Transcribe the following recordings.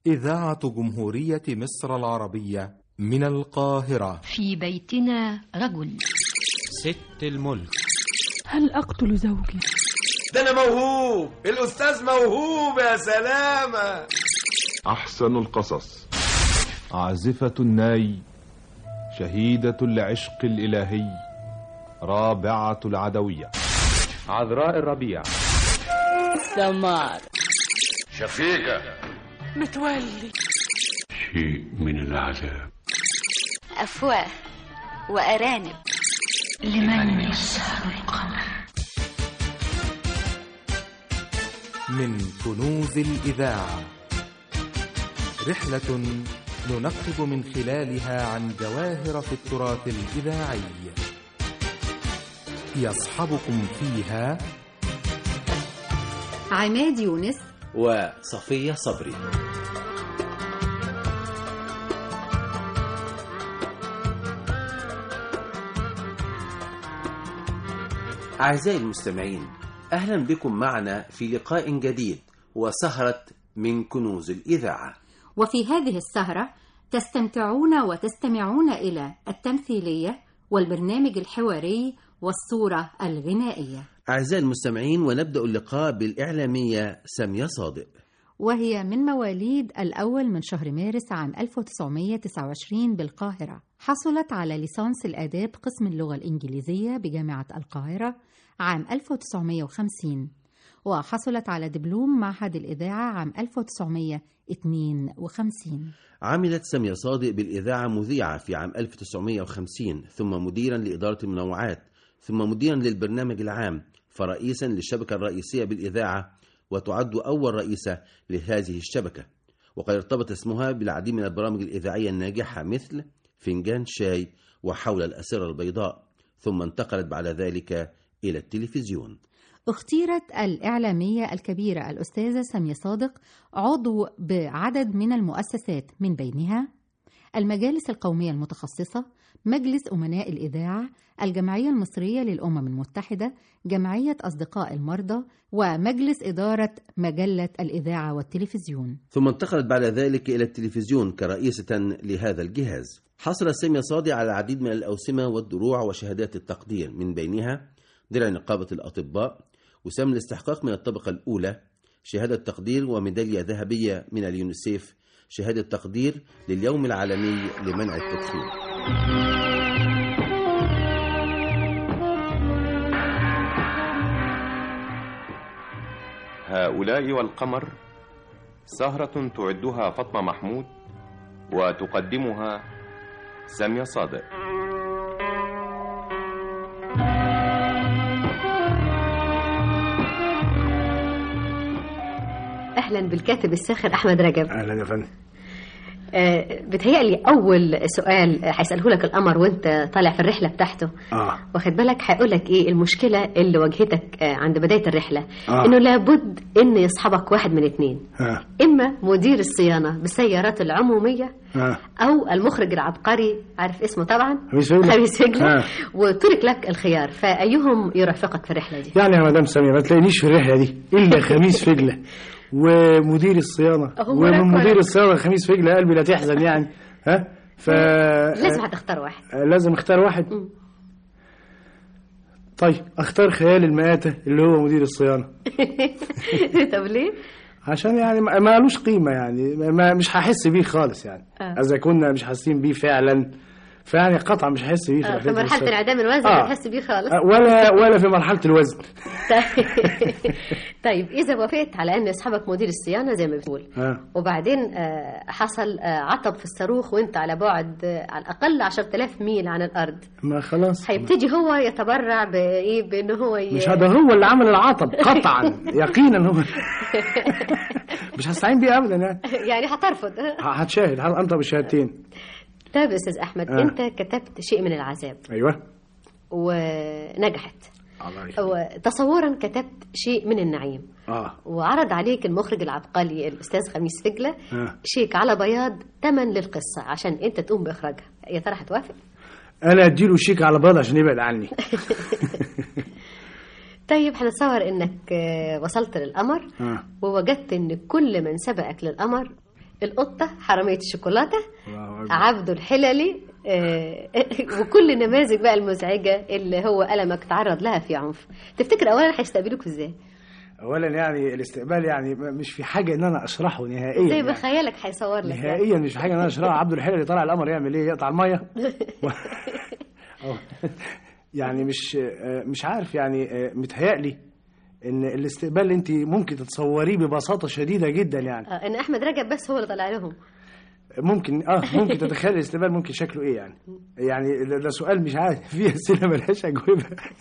إذاعة جمهورية مصر العربية من القاهرة في بيتنا رجل ست الملك هل أقتل زوجي؟ ده أنا موهوب الأستاذ موهوب يا سلامة أحسن القصص عازفة الناي شهيدة العشق الإلهي رابعة العدوية عذراء الربيع سمار شفيقة متولي شيء من العذاب أفواه وأرانب لمن يسهر القمر من كنوز الإذاعة رحلة ننقب من خلالها عن جواهر في التراث الإذاعي يصحبكم فيها عماد يونس وصفية صبري أعزائي المستمعين أهلا بكم معنا في لقاء جديد وسهرة من كنوز الإذاعة وفي هذه السهرة تستمتعون وتستمعون إلى التمثيلية والبرنامج الحواري والصورة الغنائية أعزائي المستمعين ونبدأ اللقاء بالإعلامية سامية صادق وهي من مواليد الأول من شهر مارس عام 1929 بالقاهرة حصلت على ليسانس الآداب قسم اللغة الإنجليزية بجامعة القاهرة عام 1950 وحصلت على دبلوم معهد الإذاعة عام 1952 عملت سامية صادق بالإذاعة مذيعة في عام 1950 ثم مديرا لإدارة المنوعات ثم مديرا للبرنامج العام فرئيسا للشبكة الرئيسية بالإذاعة وتعد أول رئيسة لهذه الشبكة وقد ارتبط اسمها بالعديد من البرامج الإذاعية الناجحة مثل فنجان شاي وحول الأسرة البيضاء ثم انتقلت بعد ذلك إلى التلفزيون اختيرت الإعلامية الكبيرة الأستاذة سامية صادق عضو بعدد من المؤسسات من بينها المجالس القومية المتخصصة مجلس أمناء الإذاعة الجمعية المصرية للأمم المتحدة جمعية أصدقاء المرضى ومجلس إدارة مجلة الإذاعة والتلفزيون ثم انتقلت بعد ذلك إلى التلفزيون كرئيسة لهذا الجهاز حصل سامية صادق على العديد من الأوسمة والدروع وشهادات التقدير من بينها درع نقابة الأطباء وسام الاستحقاق من الطبقة الأولى شهادة تقدير وميدالية ذهبية من اليونيسيف شهادة تقدير لليوم العالمي لمنع التدخين هؤلاء والقمر سهرة تعدها فاطمة محمود وتقدمها سامية صادق اهلا بالكاتب الساخر احمد رجب اهلا يا فندم آه بتهيألي أول سؤال هيسأله لك القمر وأنت طالع في الرحلة بتاعته اه واخد بالك هيقول لك إيه المشكلة اللي واجهتك آه عند بداية الرحلة آه. إنه لابد إن يصحبك واحد من اتنين ها إما مدير الصيانة بالسيارات العمومية ها أو المخرج العبقري عارف اسمه طبعا خميس فجلة. خميس فجلة آه. وترك لك الخيار فأيهم يرافقك في الرحلة دي يعني يا مدام سامية ما تلاقينيش في الرحلة دي إلا خميس فجلة ومدير الصيانة هو ومن لك مدير ولا- الصيانة خميس فجلة قلبي لا تحزن يعني ها ف لازم هتختار واحد لازم اختار واحد طيب اختار خيال المآتة اللي هو مدير الصيانة طب ليه؟ عشان يعني ما ما لوش قيمة يعني ما مش هحس بيه خالص يعني آه. إذا كنا مش حاسين بيه فعلا فيعني قطعا مش هحس بيه في آه، في رحلة مرحلة الصيانة. انعدام الوزن آه. هتحس بيه خالص آه، ولا ولا في مرحلة الوزن طيب إذا وافقت على أن يصحبك مدير الصيانة زي ما بتقول ها وبعدين آه، حصل آه، عطب في الصاروخ وانت على بعد آه، على الأقل 10000 ميل عن الأرض ما خلاص هيبتدي هو يتبرع بإيه بأنه هو ي... مش هذا هو اللي عمل العطب قطعا يقينا هو مش هستعين بيه ابدا يعني يعني هترفض هتشاهد هنطق بالشهادتين طيب يا أستاذ أحمد آه. أنت كتبت شيء من العذاب ايوه ونجحت الله يخليك. وتصورا كتبت شيء من النعيم اه وعرض عليك المخرج العبقري الأستاذ خميس فجلة آه. شيك على بياض تمن للقصة عشان أنت تقوم بإخراجها يا ترى هتوافق؟ انا اديله شيك على بيض عشان يبعد عني طيب هنتصور انك آه، وصلت للقمر آه. ووجدت ان كل من سبقك للقمر القطة حرامية الشوكولاتة الله أكبر. عبده الحللي آه، وكل النماذج بقى المزعجة اللي هو ألمك تعرض لها في عنف تفتكر أولا هيستقبلوك ازاي؟ اولا يعني الاستقبال يعني مش في حاجه ان انا اشرحه نهائيا زي يعني. ما خيالك هيصور لك يعني. نهائيا مش في حاجه ان انا اشرحه عبد الحلال اللي طالع القمر يعمل ايه يقطع الميه أو- يعني مش آه، مش عارف يعني آه، متهيألي ان الاستقبال اللي انت ممكن تتصوريه ببساطه شديده جدا يعني آه، ان احمد رجب بس هو اللي طلع لهم ممكن اه ممكن تتخيل الاستقبال ممكن شكله ايه يعني يعني ده ده سؤال مش عارف فيه اسئله ملهاش اجوبه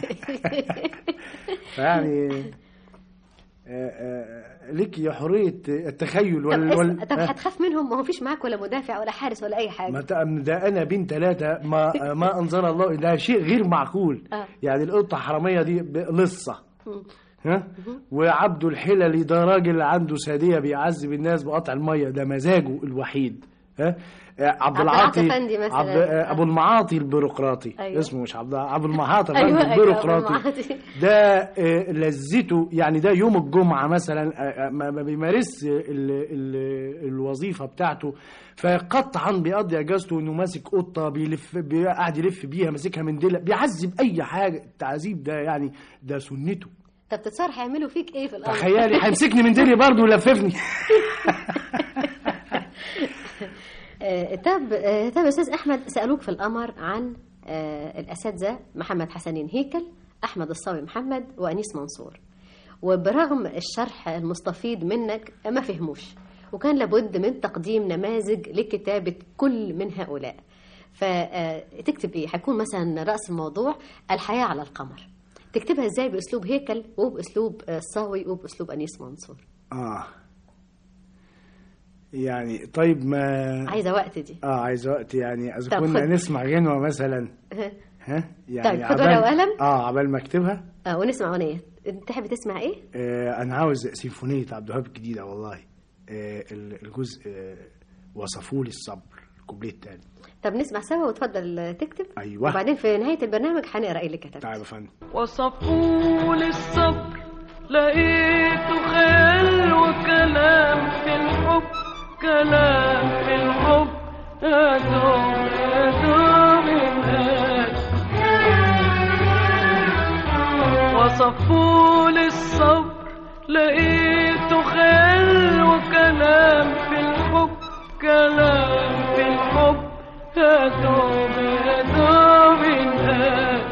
فيعني آه، آه، ليك حريه التخيل طب, وال, اس- وال... طب آه. هتخاف منهم ما هو فيش معاك ولا مدافع ولا حارس ولا أي حاجة ما ت- ده انا بين ثلاثه ما ما انزل الله ده شيء غير معقول آه. يعني القطه حراميه دي ب- لصه مم. ها وعبده الحللي ده راجل عنده ساديه بيعذب الناس بقطع الميه ده مزاجه الوحيد ها آه، عبد العاطي العاطي أفندي مثلاً. عبد آه، ابو المعاطي البيروقراطي أيوة. اسمه مش عبد عبد المعاطي أيوة، أفندي أيوة، أبو البيروقراطي المعاطي. ده آه، لذته يعني ده يوم الجمعة مثلا آه، آه، ما ما بيمارس ال ال الوظيفة بتاعته فقطعا بيقضي اجازته انه ماسك قطة بيلف بي- قاعد يلف بيها ماسكها من ديلة بيعذب اي حاجة التعذيب ده يعني ده سنته طب تتصور هيعملوا فيك ايه في الأرض تخيلي هيمسكني من ديلي برضه ويلففني آه، طب آه، طب يا استاذ احمد سالوك في القمر عن آه، الاساتذه محمد حسنين هيكل احمد الصاوي محمد وانيس منصور وبرغم الشرح المستفيض منك ما فهموش وكان لابد من تقديم نماذج لكتابه كل من هؤلاء فتكتب ايه هيكون مثلا راس الموضوع الحياه على القمر تكتبها ازاي باسلوب هيكل وباسلوب آه، الصاوي وباسلوب انيس منصور اه يعني طيب ما عايزه وقت دي اه عايز وقت يعني اذا طب كنا خد. نسمع غنوة مثلا ها يعني طيب، خد عبال- ورقة وقلم. اه عبال ما اكتبها آه، ونسمع اغنيه انت تحب تسمع ايه آه انا عاوز سيمفونية عبد الوهاب الجديدة والله آه ال- الجزء آه وصفوا لي الصبر الكوبليه التاني طب نسمع سوا وتفضل تكتب ايوه وبعدين في نهايه البرنامج هنقرا ايه اللي كتبت تعال يا فندم وصفوا لي الصبر لقيته خيال وكلام في الحب كلام في الحب يا دوب يا دوب الناس وصفوا لي الصبر لقيته خيال وكلام في الحب كلام في الحب يا دوب يا دوب الناس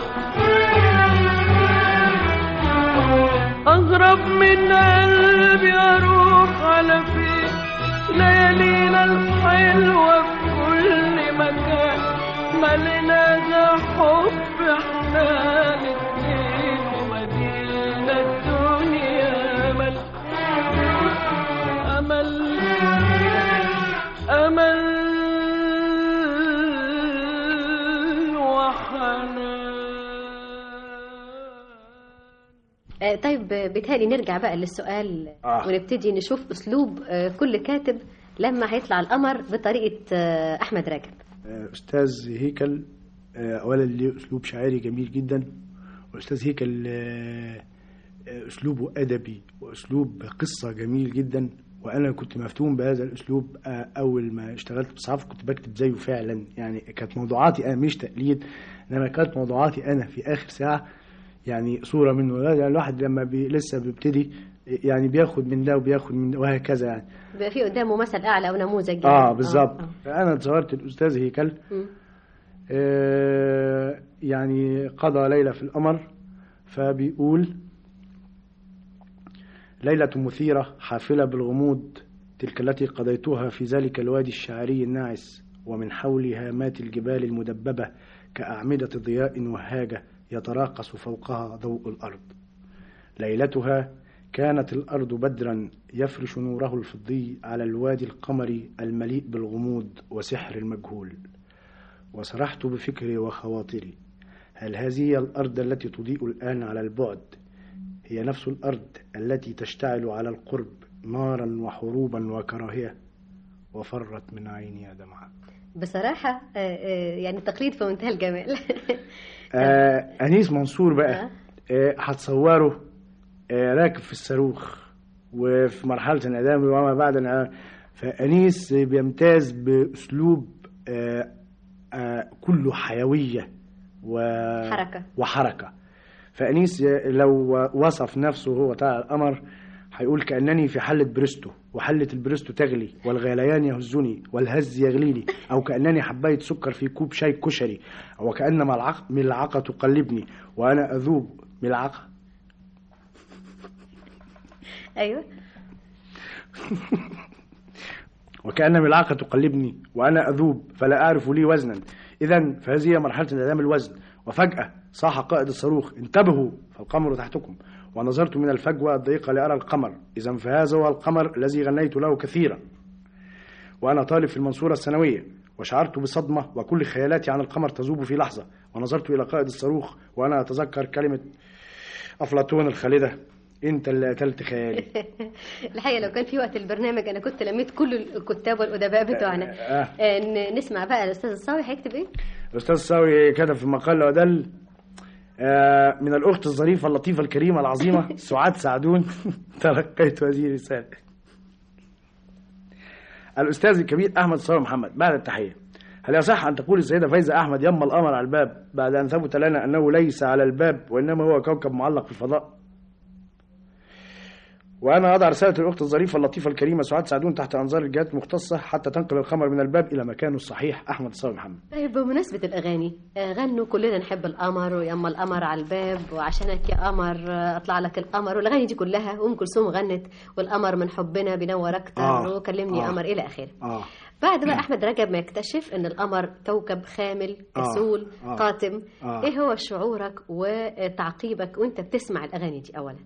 أغرب من قلبي أروح على فين ليالينا الحلوة في كل مكان ملينا حب احنا الاتنين ومدينة الدنيا أمل أمل أمل وحنان آه طيب آه، بيتهيألي نرجع بقى للسؤال آه. ونبتدي نشوف اسلوب آه كل كاتب لما هيطلع القمر بطريقه آه احمد رجب آه استاذ هيكل آه اولا ليه اسلوب شاعري جميل جدا واستاذ هيكل آه آه، اسلوبه ادبي واسلوب قصه جميل جدا وانا كنت مفتون بهذا الاسلوب آه، اول ما اشتغلت بصحافه كنت بكتب زيه فعلا يعني كانت موضوعاتي انا مش تقليد انما كانت موضوعاتي انا في اخر ساعه يعني صوره منه يعني الواحد لما بي لسه بيبتدي يعني بياخد من ده وبياخد من ده وهكذا يعني بيبقى في قدامه مثل اعلى او نموذج اه يعني. بالظبط آه. فانا تصورت الاستاذ هيكل مم. آه، يعني قضى ليلة في القمر فبيقول ليلة مثيرة حافلة بالغموض تلك التي قضيتها في ذلك الوادي الشعري الناعس ومن حول هامات الجبال المدببة كأعمدة ضياء وهاجة يتراقص فوقها ضوء الأرض ليلتها كانت الأرض بدرا يفرش نوره الفضي على الوادي القمري المليء بالغموض وسحر المجهول وسرحت بفكري وخواطري هل هذه هي الأرض التي تضيء الآن على البعد هي نفس الأرض التي تشتعل على القرب نارا وحروبا وكراهية وفرت من عيني دمعة بصراحه آه آه يعني تقليد في منتهى الجمال آه أنيس منصور بقى آه هتصوره آه راكب في الصاروخ وفي مرحلة الإعدام وما بعد الإعدام فأنيس بيمتاز بأسلوب آه، آه، كله حيوية و... حركة. وحركة فأنيس لو وصف نفسه هو طالع القمر هيقول كأنني في حلة بريستو وحلة البريستو تغلي والغليان يهزني والهز يغليني أو كأنني حباية سكر في كوب شاي كشري أو كأن ملعق ملعقة تقلبني وأنا أذوب ملعقة ايوه وكأن ملعقة تقلبني وأنا أذوب فلا أعرف لي وزنا إذا فهذه هي مرحلة انعدام الوزن وفجأة صاح قائد الصاروخ انتبهوا فالقمر تحتكم ونظرت من الفجوة الضيقة لأرى القمر إذا فهذا هو القمر الذي غنيت له كثيرا وأنا طالب في المنصورة الثانوية وشعرت بصدمة وكل خيالاتي عن القمر تذوب في لحظة ونظرت إلى قائد الصاروخ وأنا أتذكر كلمة أفلاطون الخالدة أنت اللي قتلت خيالي الحقيقه لو كان في وقت البرنامج انا كنت لميت كل الكتاب والادباء بتوعنا آه. آه، ن- نسمع بقى الاستاذ الصاوي هيكتب ايه الأستاذ ساوي كتب في مقال ودل آه، من الأخت الظريفة اللطيفة الكريمة العظيمة سعاد سعدون تلقيت هذه الرسالة الأستاذ الكبير أحمد صالح محمد بعد التحية هل يصح أن تقول السيدة فايزة أحمد يما القمر على الباب بعد أن ثبت لنا أنه ليس على الباب وإنما هو كوكب معلق في الفضاء وأنا أضع رسالة الأخت الظريفة اللطيفة الكريمة سعاد سعدون تحت أنظار الجهات المختصة حتى تنقل القمر من الباب إلى مكانه الصحيح أحمد صالح محمد طيب بمناسبة الأغاني آه، غنوا كلنا نحب القمر ويما القمر على الباب وعشانك يا قمر آه، أطلع لك القمر والأغاني دي كلها وأم كلثوم غنت والقمر من حبنا بينور أكتر آه، وكلمني يا آه. قمر إلى آخره آه بعد بقى أحمد رجب ما يكتشف إن القمر كوكب خامل آه، كسول آه، قاتم آه. إيه هو شعورك وتعقيبك وأنت بتسمع الأغاني دي أولا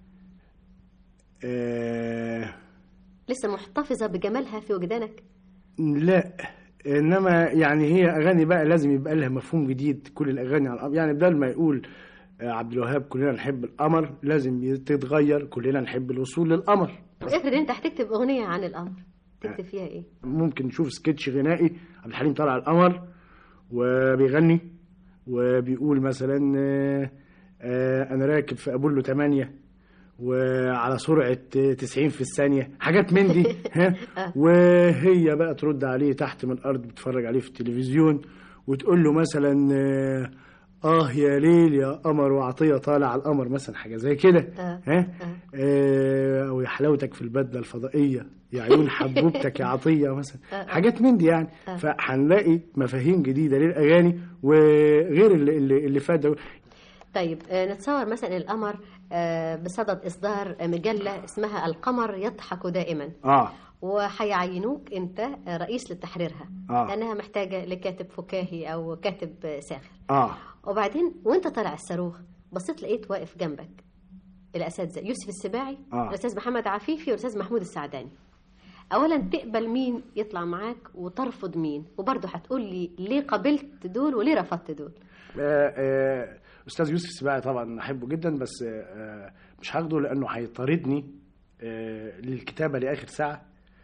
آه لسه محتفظة بجمالها في وجدانك لا انما يعني هي اغاني بقى لازم يبقى لها مفهوم جديد كل الاغاني على القمر يعني بدل ما يقول آه، عبد الوهاب كلنا نحب القمر لازم تتغير كلنا نحب الوصول للقمر افرض أنت هتكتب أغنية عن القمر تكتب فيها إيه ممكن نشوف سكتش غنائي عبد الحليم طالع على القمر وبيغني وبيقول مثلا آه، آه، انا راكب في ابولو 8 وعلى سرعة 90 في الثانية حاجات من دي ها وهي بقى ترد عليه تحت من الأرض بتتفرج عليه في التلفزيون وتقول له مثلا آه، آه يا ليل يا قمر وعطية طالع على القمر مثلا حاجة زي كده آه. ها آه، أو يا حلاوتك في البدلة الفضائية يا عيون حبوبتك يا عطية مثلا آه، آه. حاجات من دي يعني آه. فهنلاقي مفاهيم جديدة للأغاني وغير اللي, اللي, اللي فات ده طيب آه، نتصور مثلا القمر آه، بصدد إصدار مجلة اسمها القمر يضحك دائما اه وهيعينوك أنت آه، رئيس لتحريرها آه. لأنها محتاجة لكاتب فكاهي أو كاتب آه، ساخر اه وبعدين وأنت طالع الصاروخ بصيت لقيت واقف جنبك الأساتذة يوسف السباعي آه. الأستاذ محمد عفيفي والأستاذ محمود السعداني أولا تقبل مين يطلع معاك وترفض مين وبرضه هتقول لي ليه قبلت دول وليه رفضت دول آه، آه، استاذ يوسف السباعي طبعا احبه جدا بس آه، مش هاخده لانه هيطاردني آه، للكتابه لاخر ساعه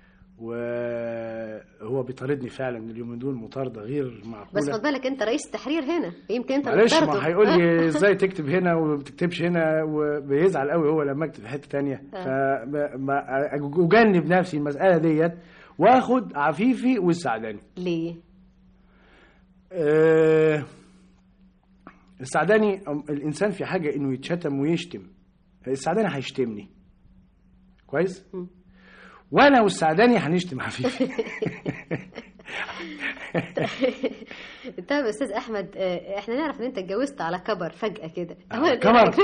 وهو بيطاردني فعلا اليومين دول مطارده غير معقوله بس خد بالك انت رئيس التحرير هنا يمكن انت اللي معلش بتطرده. ما هيقول لي ازاي تكتب هنا وما بتكتبش هنا وبيزعل قوي هو لما اكتب في حته تانية فاجنب نفسي المساله ديت واخد عفيفي والسعداني ليه آه، السعداني أم- الانسان في حاجه انه يتشتم ويشتم السعداني هيشتمني كويس وانا والسعداني هنشتم عفيفي طيب يا استاذ احمد آه، احنا نعرف ان انت اتجوزت على كبر فجاه كده على كبر؟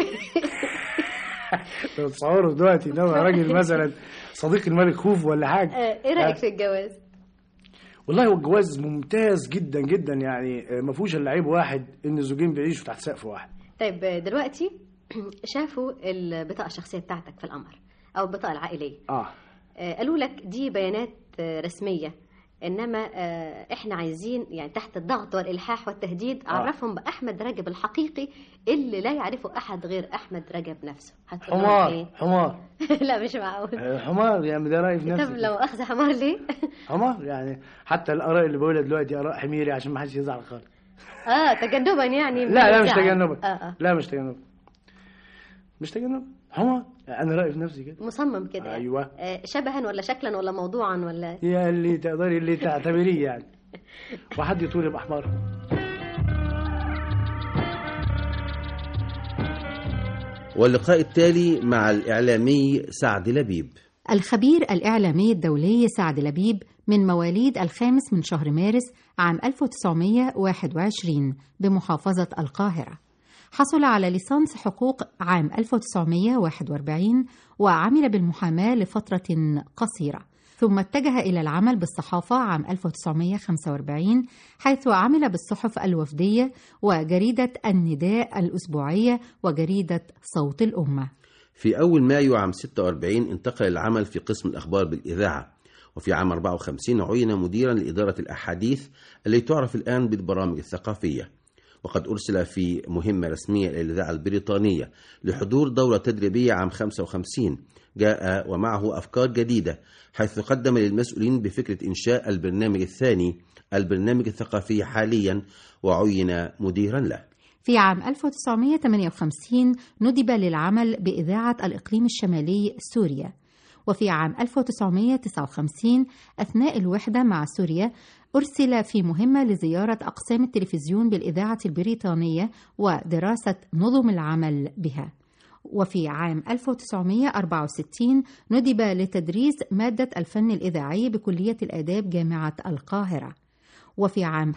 تصوروا دلوقتي ان انا راجل مثلا صديق الملك خوف ولا حاجه آه، ايه رايك في الجواز والله هو الجواز ممتاز جدا جدا يعني آه، ما فيهوش الا عيب واحد ان الزوجين بيعيشوا تحت سقف واحد طيب آه، دلوقتي شافوا البطاقه الشخصيه بتاعتك في القمر او البطاقه العائليه اه آه، قالوا لك دي بيانات آه، رسميه انما آه، احنا عايزين يعني تحت الضغط والالحاح والتهديد آه. عرفهم باحمد رجب الحقيقي اللي لا يعرفه احد غير احمد رجب نفسه هتقول لهم حمار إيه؟ حمار لا مش معقول آه، حمار يعني ده رايي في طب نفسي لو اخذ حمار ليه حمار يعني حتى الاراء اللي بقولها دلوقتي اراء حميري عشان ما حدش يزعل خالص اه تجنبا يعني من لا لا مش الزعل. تجنبا اه اه لا مش تجنبا مش تجنبا هو انا رايي في نفسي كده مصمم كده ايوه آه، شبها ولا شكلا ولا موضوعا ولا يا اللي تقدري اللي تعتبريه يعني وحد يطول يبقى حمار واللقاء التالي مع الإعلامي سعد لبيب الخبير الإعلامي الدولي سعد لبيب من مواليد الخامس من شهر مارس عام 1921 بمحافظة القاهرة حصل على ليسانس حقوق عام 1941 وعمل بالمحاماة لفترة قصيرة ثم اتجه إلى العمل بالصحافة عام 1945 حيث عمل بالصحف الوفدية وجريدة النداء الأسبوعية وجريدة صوت الأمة في أول مايو عام 46 انتقل العمل في قسم الأخبار بالإذاعة وفي عام 54 عين مديرا لإدارة الأحاديث التي تعرف الآن بالبرامج الثقافية وقد أرسل في مهمة رسمية إلى الإذاعة البريطانية لحضور دورة تدريبية عام 55 جاء ومعه أفكار جديدة حيث قدم للمسؤولين بفكرة إنشاء البرنامج الثاني البرنامج الثقافي حاليا وعين مديرا له في عام 1958 ندب للعمل بإذاعة الإقليم الشمالي سوريا وفي عام 1959 أثناء الوحدة مع سوريا أرسل في مهمة لزيارة أقسام التلفزيون بالإذاعة البريطانية ودراسة نظم العمل بها وفي عام 1964 ندب لتدريس مادة الفن الإذاعي بكلية الآداب جامعة القاهرة وفي عام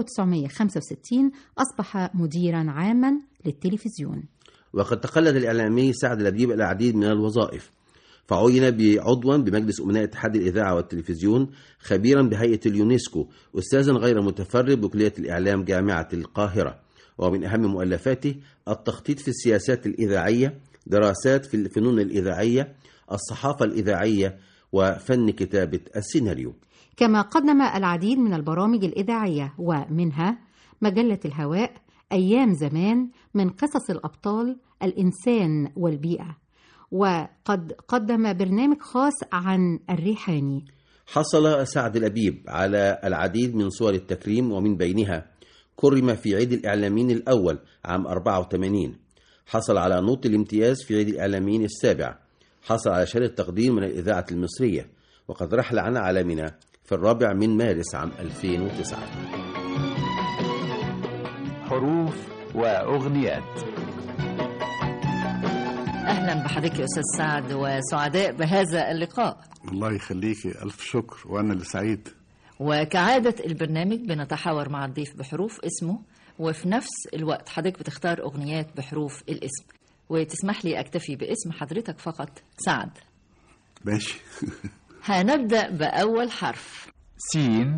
1965 أصبح مديرا عاما للتلفزيون وقد تقلد الإعلامي سعد لبيب العديد من الوظائف فعين بعضوا بمجلس أمناء اتحاد الإذاعة والتلفزيون خبيرا بهيئة اليونسكو أستاذا غير متفرد بكلية الإعلام جامعة القاهرة ومن أهم مؤلفاته التخطيط في السياسات الإذاعية دراسات في الفنون الإذاعية الصحافة الإذاعية وفن كتابة السيناريو كما قدم العديد من البرامج الإذاعية ومنها مجلة الهواء أيام زمان من قصص الأبطال الإنسان والبيئة وقد قدم برنامج خاص عن الريحاني حصل سعد الأبيب على العديد من صور التكريم ومن بينها كرم في عيد الإعلاميين الأول عام 84 حصل على نوط الامتياز في عيد الإعلاميين السابع حصل على شهادة تقدير من الإذاعة المصرية وقد رحل عن عالمنا في الرابع من مارس عام 2009 حروف وأغنيات أهلا بحضرتك يا أستاذ سعد وسعداء بهذا اللقاء الله يخليكي ألف شكر وأنا اللي سعيد وكعادة البرنامج بنتحاور مع الضيف بحروف اسمه وفي نفس الوقت حضرتك بتختار أغنيات بحروف الاسم وتسمح لي أكتفي باسم حضرتك فقط سعد ماشي هنبدأ بأول حرف سين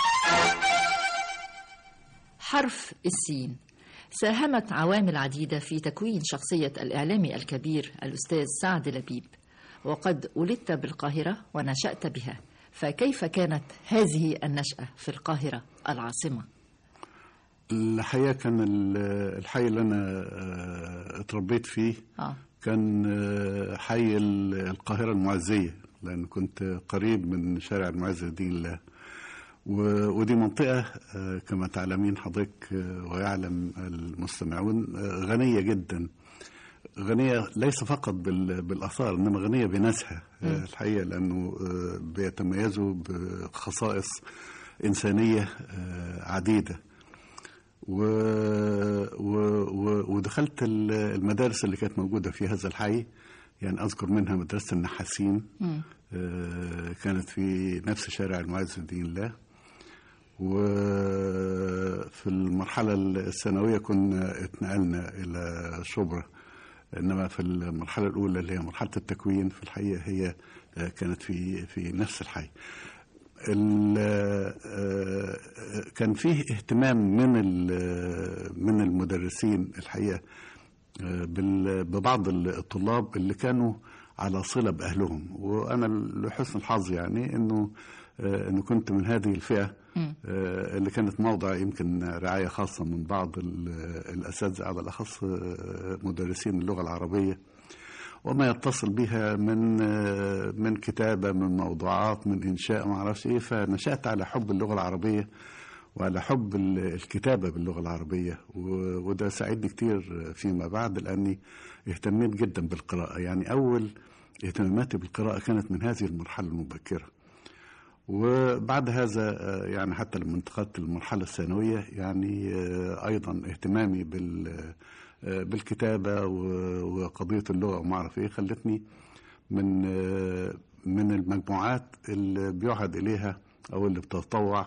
حرف السين ساهمت عوامل عديدة في تكوين شخصية الإعلامي الكبير الأستاذ سعد لبيب وقد ولدت بالقاهرة ونشأت بها فكيف كانت هذه النشأة في القاهرة العاصمة؟ الحقيقة كان الحي اللي أنا اتربيت فيه آه. كان حي القاهرة المعزية لأن كنت قريب من شارع المعز لدين الله ودي منطقة كما تعلمين حضرتك ويعلم المستمعون غنية جدا غنية ليس فقط بالآثار إنما غنية بناسها الحقيقة لأنه بيتميزوا بخصائص إنسانية عديدة و... و... و... ودخلت المدارس اللي كانت موجودة في هذا الحي يعني أذكر منها مدرسة النحاسين آه كانت في نفس شارع المعز دين الله وفي المرحلة الثانوية كنا اتنقلنا إلى شبرا إنما في المرحلة الأولى اللي هي مرحلة التكوين في الحقيقة هي كانت في في نفس الحي كان فيه اهتمام من من المدرسين الحقيقه ببعض الطلاب اللي كانوا على صله باهلهم وانا لحسن الحظ يعني انه انه كنت من هذه الفئه اللي كانت موضع يمكن رعايه خاصه من بعض الاساتذه على الاخص مدرسين اللغه العربيه وما يتصل بها من من كتابه من موضوعات من انشاء ما اعرفش ايه فنشات على حب اللغه العربيه وعلى حب ال- الكتابة باللغة العربية و- وده ساعدني كتير فيما بعد لأني اهتميت جدا بالقراءة يعني أول اهتماماتي بالقراءة كانت من هذه المرحلة المبكرة وبعد هذا آه، يعني حتى لما انتقلت للمرحلة الثانوية يعني آه، أيضا اهتمامي بال آه، بالكتابة و- وقضية اللغة وما أعرف إيه خلتني من آه، من المجموعات اللي بيعهد إليها أو اللي بتتطوع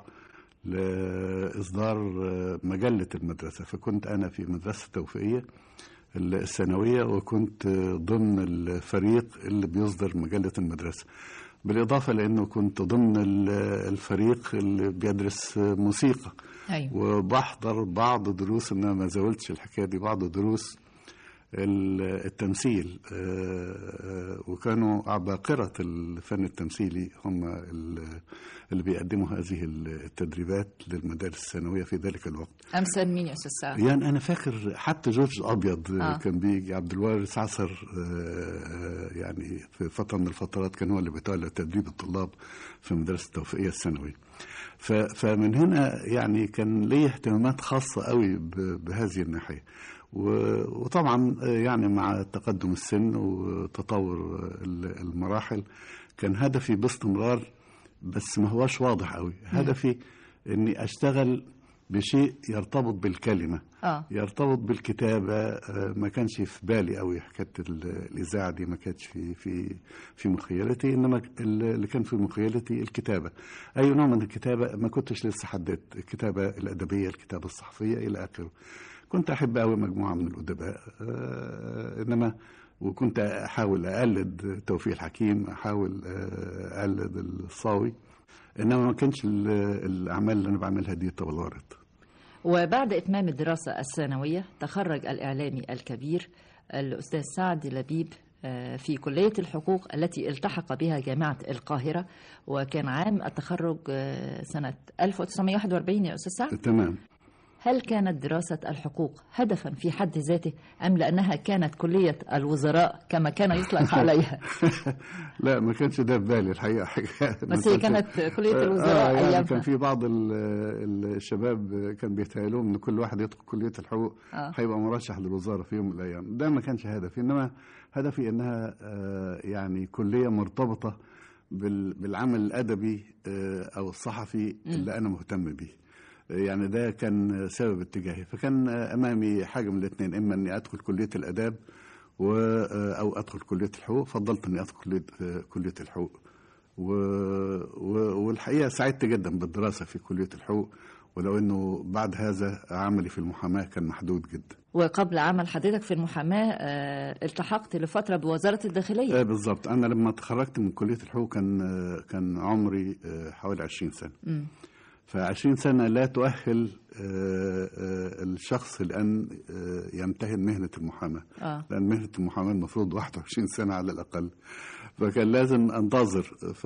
لإصدار آه، مجلة المدرسة فكنت أنا في مدرسة توفيقية الثانوية وكنت آه، ضمن الفريق اللي بيصدر مجلة المدرسة بالإضافة لأنه كنت ضمن ال- الفريق اللي بيدرس آه، موسيقى أيوة. وبحضر بعض دروس إن ما زاولتش الحكاية دي بعض دروس ال- التمثيل آه، آه، وكانوا عباقرة الفن التمثيلي هم ال- اللي بيقدموا هذه التدريبات للمدارس الثانوية في ذلك الوقت أمثال مين يا أستاذ سعد؟ يعني أنا فاكر حتى جورج الأبيض آه. آه. كان بيجي عبد الوارث عصر آه، آه، يعني في فترة من الفترات كان هو اللي بيتولى تدريب الطلاب في مدرسة التوفيقية الثانوية ف- فمن هنا يعني كان لي اهتمامات خاصة قوي ب- بهذه الناحية و- وطبعا آه، يعني مع تقدم السن وتطور ال- المراحل كان هدفي باستمرار بس ما هواش واضح قوي هدفي اني اشتغل بشيء يرتبط بالكلمه آه. يرتبط بالكتابه آه، ما كانش في بالي قوي حكايه ال- الاذاعه دي ما كانتش في في في مخيلتي انما اللي كان في مخيلتي الكتابه اي نوع من الكتابه ما كنتش لسه حددت الكتابه الادبيه الكتابه الصحفيه الى اخره كنت احب قوي مجموعه من الادباء آه، انما وكنت احاول اقلد توفيق الحكيم احاول آه، اقلد الصاوي انما ما كانش ال- الاعمال اللي انا بعملها دي تبلورت وبعد إتمام الدراسة الثانوية تخرج الإعلامي الكبير الأستاذ سعد لبيب آه، في كلية الحقوق التي التحق بها جامعة القاهرة وكان عام التخرج آه، سنة 1941 يا أستاذ سعد تمام هل كانت دراسة الحقوق هدفا في حد ذاته أم لأنها كانت كلية الوزراء كما كان يطلق عليها لا ما كانش ده في بالي الحقيقه بس هي كانت كلية الوزراء آه يعني أيامها. كان في بعض ال- الشباب كان بيتهيألهم ان كل واحد يدخل كليه الحقوق آه. هيبقى مرشح للوزاره في يوم من الايام ده ما كانش هدفي انما هدفي انها آه، يعني كليه مرتبطه بال- بالعمل الادبي آه، او الصحفي اللي انا مهتم بيه يعني ده كان سبب اتجاهي فكان امامي حاجه من الاثنين اما اني ادخل كليه الاداب و او ادخل كليه الحقوق فضلت اني ادخل كليه كليه الحقوق و... و... والحقيقه سعدت جدا بالدراسه في كليه الحقوق ولو انه بعد هذا عملي في المحاماه كان محدود جدا وقبل عمل حضرتك في المحاماة آه، التحقت لفترة بوزارة الداخلية آه بالظبط انا لما تخرجت من كليه الحقوق كان آه، كان عمري آه، حوالي 20 سنه مم. فعشرين سنة لا تؤهل آه، آه، الشخص لأن آه، يمتهن مهنة المحاماة آه. لأن مهنة المحاماة المفروض 21 سنة على الأقل فكان لازم أنتظر ف...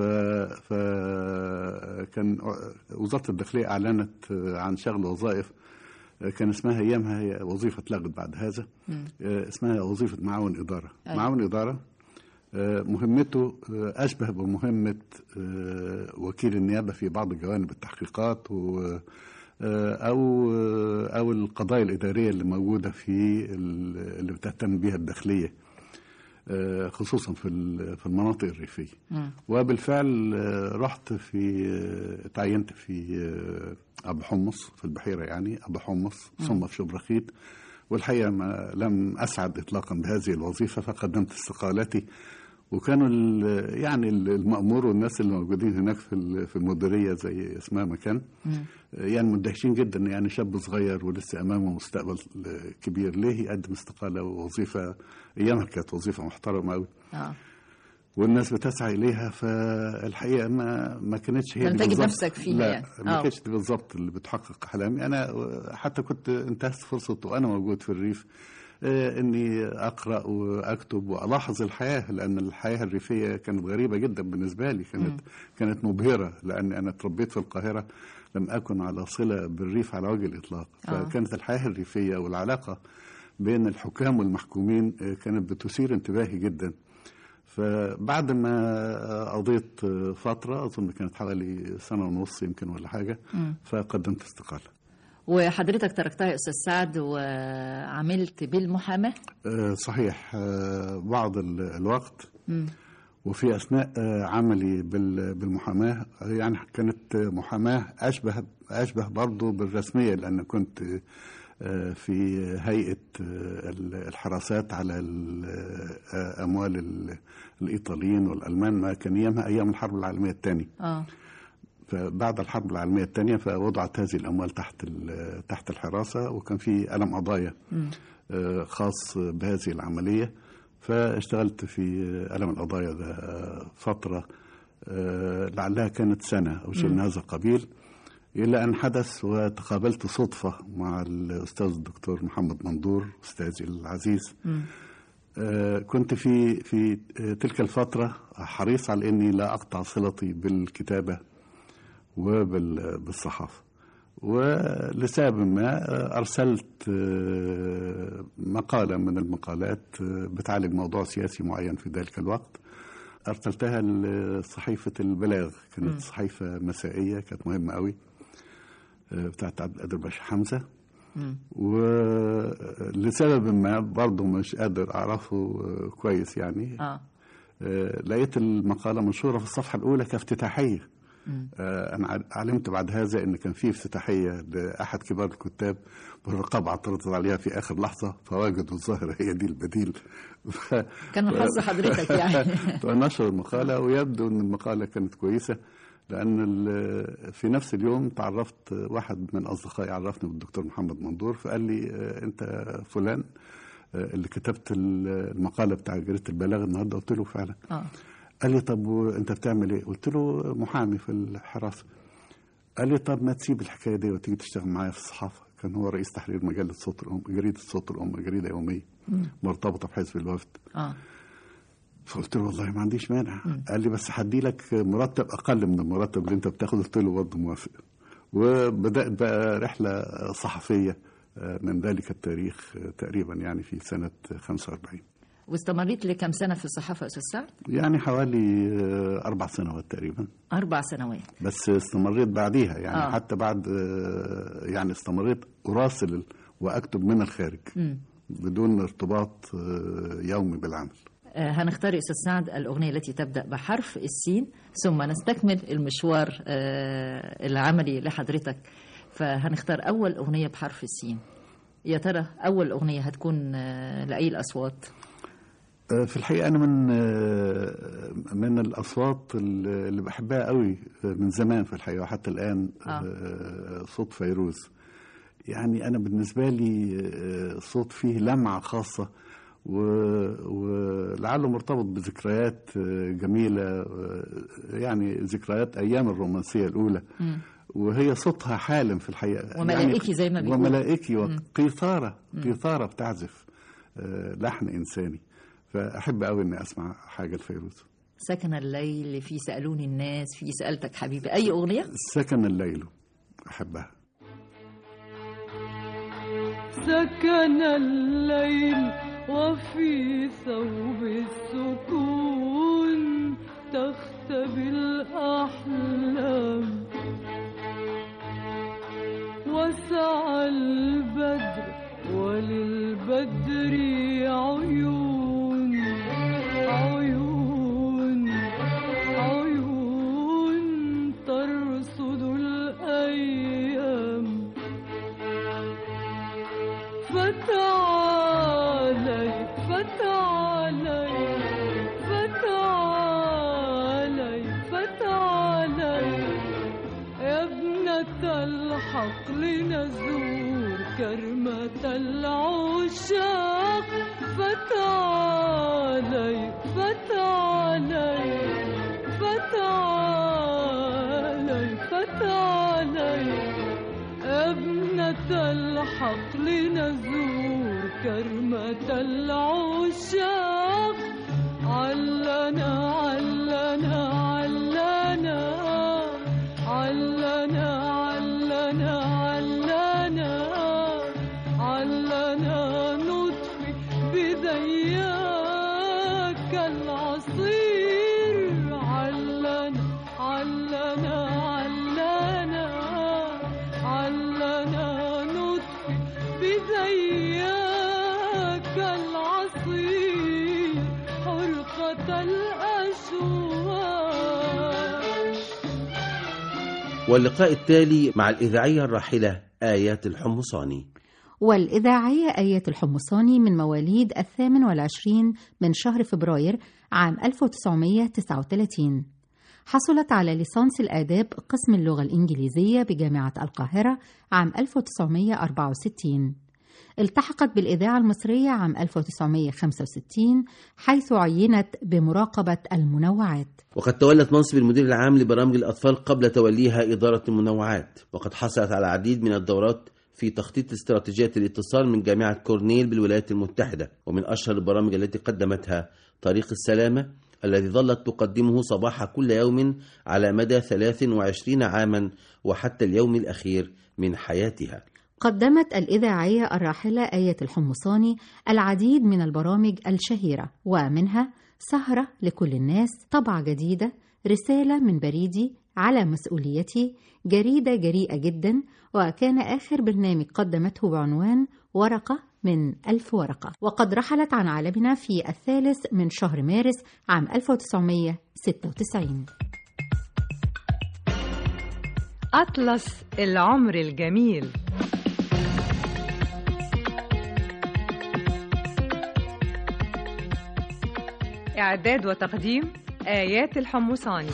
فكان وزارة الداخلية أعلنت آه، عن شغل وظائف آه، كان اسمها أيامها هي وظيفة اتلغت بعد هذا مم. آه، اسمها وظيفة معاون إدارة أيوة. معاون إدارة آه، مهمته آه، أشبه بمهمة آه، وكيل النيابة في بعض جوانب التحقيقات و آه، أو آه، أو القضايا الإدارية اللي موجودة في ال- اللي بتهتم بها الداخلية آه، خصوصا في ال- في المناطق الريفية مم. وبالفعل آه، رحت في آه، تعينت في آه، أبو حمص في البحيرة يعني أبو حمص مم. ثم في شبرخيت والحقيقة ما لم أسعد إطلاقا بهذه الوظيفة فقدمت استقالتي وكانوا ال- يعني ال- المأمور والناس اللي موجودين هناك في ال- في المديرية زي اسمها مكان مم. يعني مندهشين جدا يعني شاب صغير ولسه امامه مستقبل كبير ليه يقدم استقاله ووظيفه ايامها كانت وظيفه محترمه قوي آه. والناس بتسعى اليها فالحقيقه ما ما كانتش هي لم دي تجد بالظبط. نفسك فيها لا يعني. ما آه. كانتش دي بالظبط اللي بتحقق احلامي انا حتى كنت انتهزت فرصه وانا موجود في الريف آه، اني اقرا واكتب والاحظ الحياه لان الحياه الريفيه كانت غريبه جدا بالنسبه لي كانت مم. كانت مبهره لان انا اتربيت في القاهره لم اكن على صله بالريف على وجه الاطلاق آه. فكانت الحياه الريفيه والعلاقه بين الحكام والمحكومين آه، كانت بتثير انتباهي جدا فبعد ما قضيت فترة أظن كانت حوالي سنة ونص يمكن ولا حاجة مم. فقدمت استقالة وحضرتك تركتها يا أستاذ سعد وعملت بالمحاماة آه، صحيح آه، بعض ال- الوقت مم. وفي أثناء آه، عملي بال- بالمحاماة آه، يعني كانت محاماة أشبه أشبه برضه بالرسمية لأن كنت آه، في هيئة آه، ال- الحراسات على ال- آه، أموال ال- الإيطاليين والألمان ما كان أيامها أيام الحرب العالمية الثانية اه فبعد الحرب العالمية الثانية فوضعت هذه الأموال تحت ال- تحت الحراسة وكان في ألم قضايا مم. آه، خاص بهذه العملية فاشتغلت في ألم القضايا ده آه، فترة آه، لعلها كانت سنة أو شيء من مم. هذا القبيل إلى أن حدث وتقابلت صدفة مع الأستاذ الدكتور محمد مندور أستاذي العزيز مم. آه، كنت في في آه، تلك الفترة حريص على إني لا أقطع صلتي بالكتابة وبالصحافة ولسبب ما آه، أرسلت آه، مقالة من المقالات آه، بتعالج موضوع سياسي معين في ذلك الوقت أرسلتها لصحيفة البلاغ مم. كانت صحيفة مسائية كانت مهمة قوي آه، بتاعت عبد القادر باشا حمزة مم. ولسبب ما برضه مش قادر أعرفه آه، كويس يعني اه آه، لقيت المقالة منشورة في الصفحة الأولى كافتتاحية مم. آه، أنا ع- علمت بعد هذا إن كان في افتتاحية لأحد كبار الكتاب والرقابة اعترضت عليها في آخر لحظة فوجدوا الظاهرة هي دي البديل ف... كان من حظ حضرتك يعني. فنشر المقالة ويبدو إن المقالة كانت كويسة لأن ال- في نفس اليوم تعرفت واحد من أصدقائي عرفني بالدكتور محمد مندور فقال لي آه، أنت فلان آه، اللي كتبت ال- المقالة بتاع جريدة البلاغ النهارده قلت له فعلا اه قال لي طب وانت بتعمل ايه؟ قلت له محامي في الحراسه. قال لي طب ما تسيب الحكايه دي وتيجي تشتغل معايا في الصحافه، كان هو رئيس تحرير مجله صوت الام جريده صوت الام جريده يوميه مم. مرتبطه بحزب الوفد. اه فقلت له والله ما عنديش مانع. قال لي بس هدي لك مرتب اقل من المرتب اللي انت بتاخده قلت له برضه موافق. وبدات بقى رحله صحفيه آه، من ذلك التاريخ آه، تقريبا يعني في سنه 45 واستمريت لكم سنة في الصحافة يا أستاذ سعد؟ يعني حوالي آه، اربع سنوات تقريبا أربع سنوات بس استمريت بعديها يعني آه. آه. حتى بعد آه، يعني استمريت اراسل واكتب من الخارج مم. بدون ارتباط آه، يومي بالعمل آه، هنختار يا أستاذ سعد الأغنية التي تبدأ بحرف السين ثم نستكمل المشوار آه، العملي لحضرتك فهنختار أول أغنية بحرف السين يا ترى أول أغنية هتكون آه، لأي الأصوات؟ آه، في الحقيقه انا من آه، من الاصوات اللي اللي بحبها قوي آه، من زمان في الحقيقه وحتى الان آه. آه، صوت فيروز يعني انا بالنسبه لي آه، صوت فيه لمعه خاصه و- ولعله مرتبط بذكريات آه، جميله آه، يعني ذكريات ايام الرومانسيه الاولى مم. وهي صوتها حالم في الحقيقه وملائكي زي ما بيقولوا. وملائكي مم. وقيثاره مم. قيثاره بتعزف آه، لحن انساني فاحب قوي اني اسمع حاجه لفيروز سكن الليل في سألوني الناس في سألتك حبيبي أي أغنية؟ سكن الليل احبها سكن الليل وفي ثوب السكون تختبي الأحلام وسعى البدر وللبدر عيون عيون عيون ترصد الأيام فتعالي فتعالي فتعالي فتعالي يا ابنة الحق لنزور كرمة العشاق فتعالي فتعالي فتعالي فتعالي ابنة الحق لنزور كرمة العشاق علنا علنا علنا علنا علنا علنا علنا نطفي بذياك العصير واللقاء التالي مع الإذاعية الراحلة آيات الحمصاني والإذاعية آيات الحمصاني من مواليد الثامن والعشرين من شهر فبراير عام 1939 حصلت على ليسانس الآداب قسم اللغة الإنجليزية بجامعة القاهرة عام 1964 التحقت بالإذاعة المصرية عام 1965 حيث عينت بمراقبة المنوعات وقد تولت منصب المدير العام لبرامج الأطفال قبل توليها إدارة المنوعات وقد حصلت على العديد من الدورات في تخطيط استراتيجيات الاتصال من جامعة كورنيل بالولايات المتحدة ومن أشهر البرامج التي قدمتها طريق السلامة الذي ظلت تقدمه صباح كل يوم على مدى 23 عاما وحتى اليوم الأخير من حياتها قدمت الإذاعية الراحلة آية الحمصاني العديد من البرامج الشهيرة ومنها سهرة لكل الناس طبعة جديدة رسالة من بريدي على مسؤوليتي جريدة جريئة جدا وكان آخر برنامج قدمته بعنوان ورقة من ألف ورقة وقد رحلت عن عالمنا في الثالث من شهر مارس عام 1996 أطلس العمر الجميل إعداد وتقديم آيات الحمصاني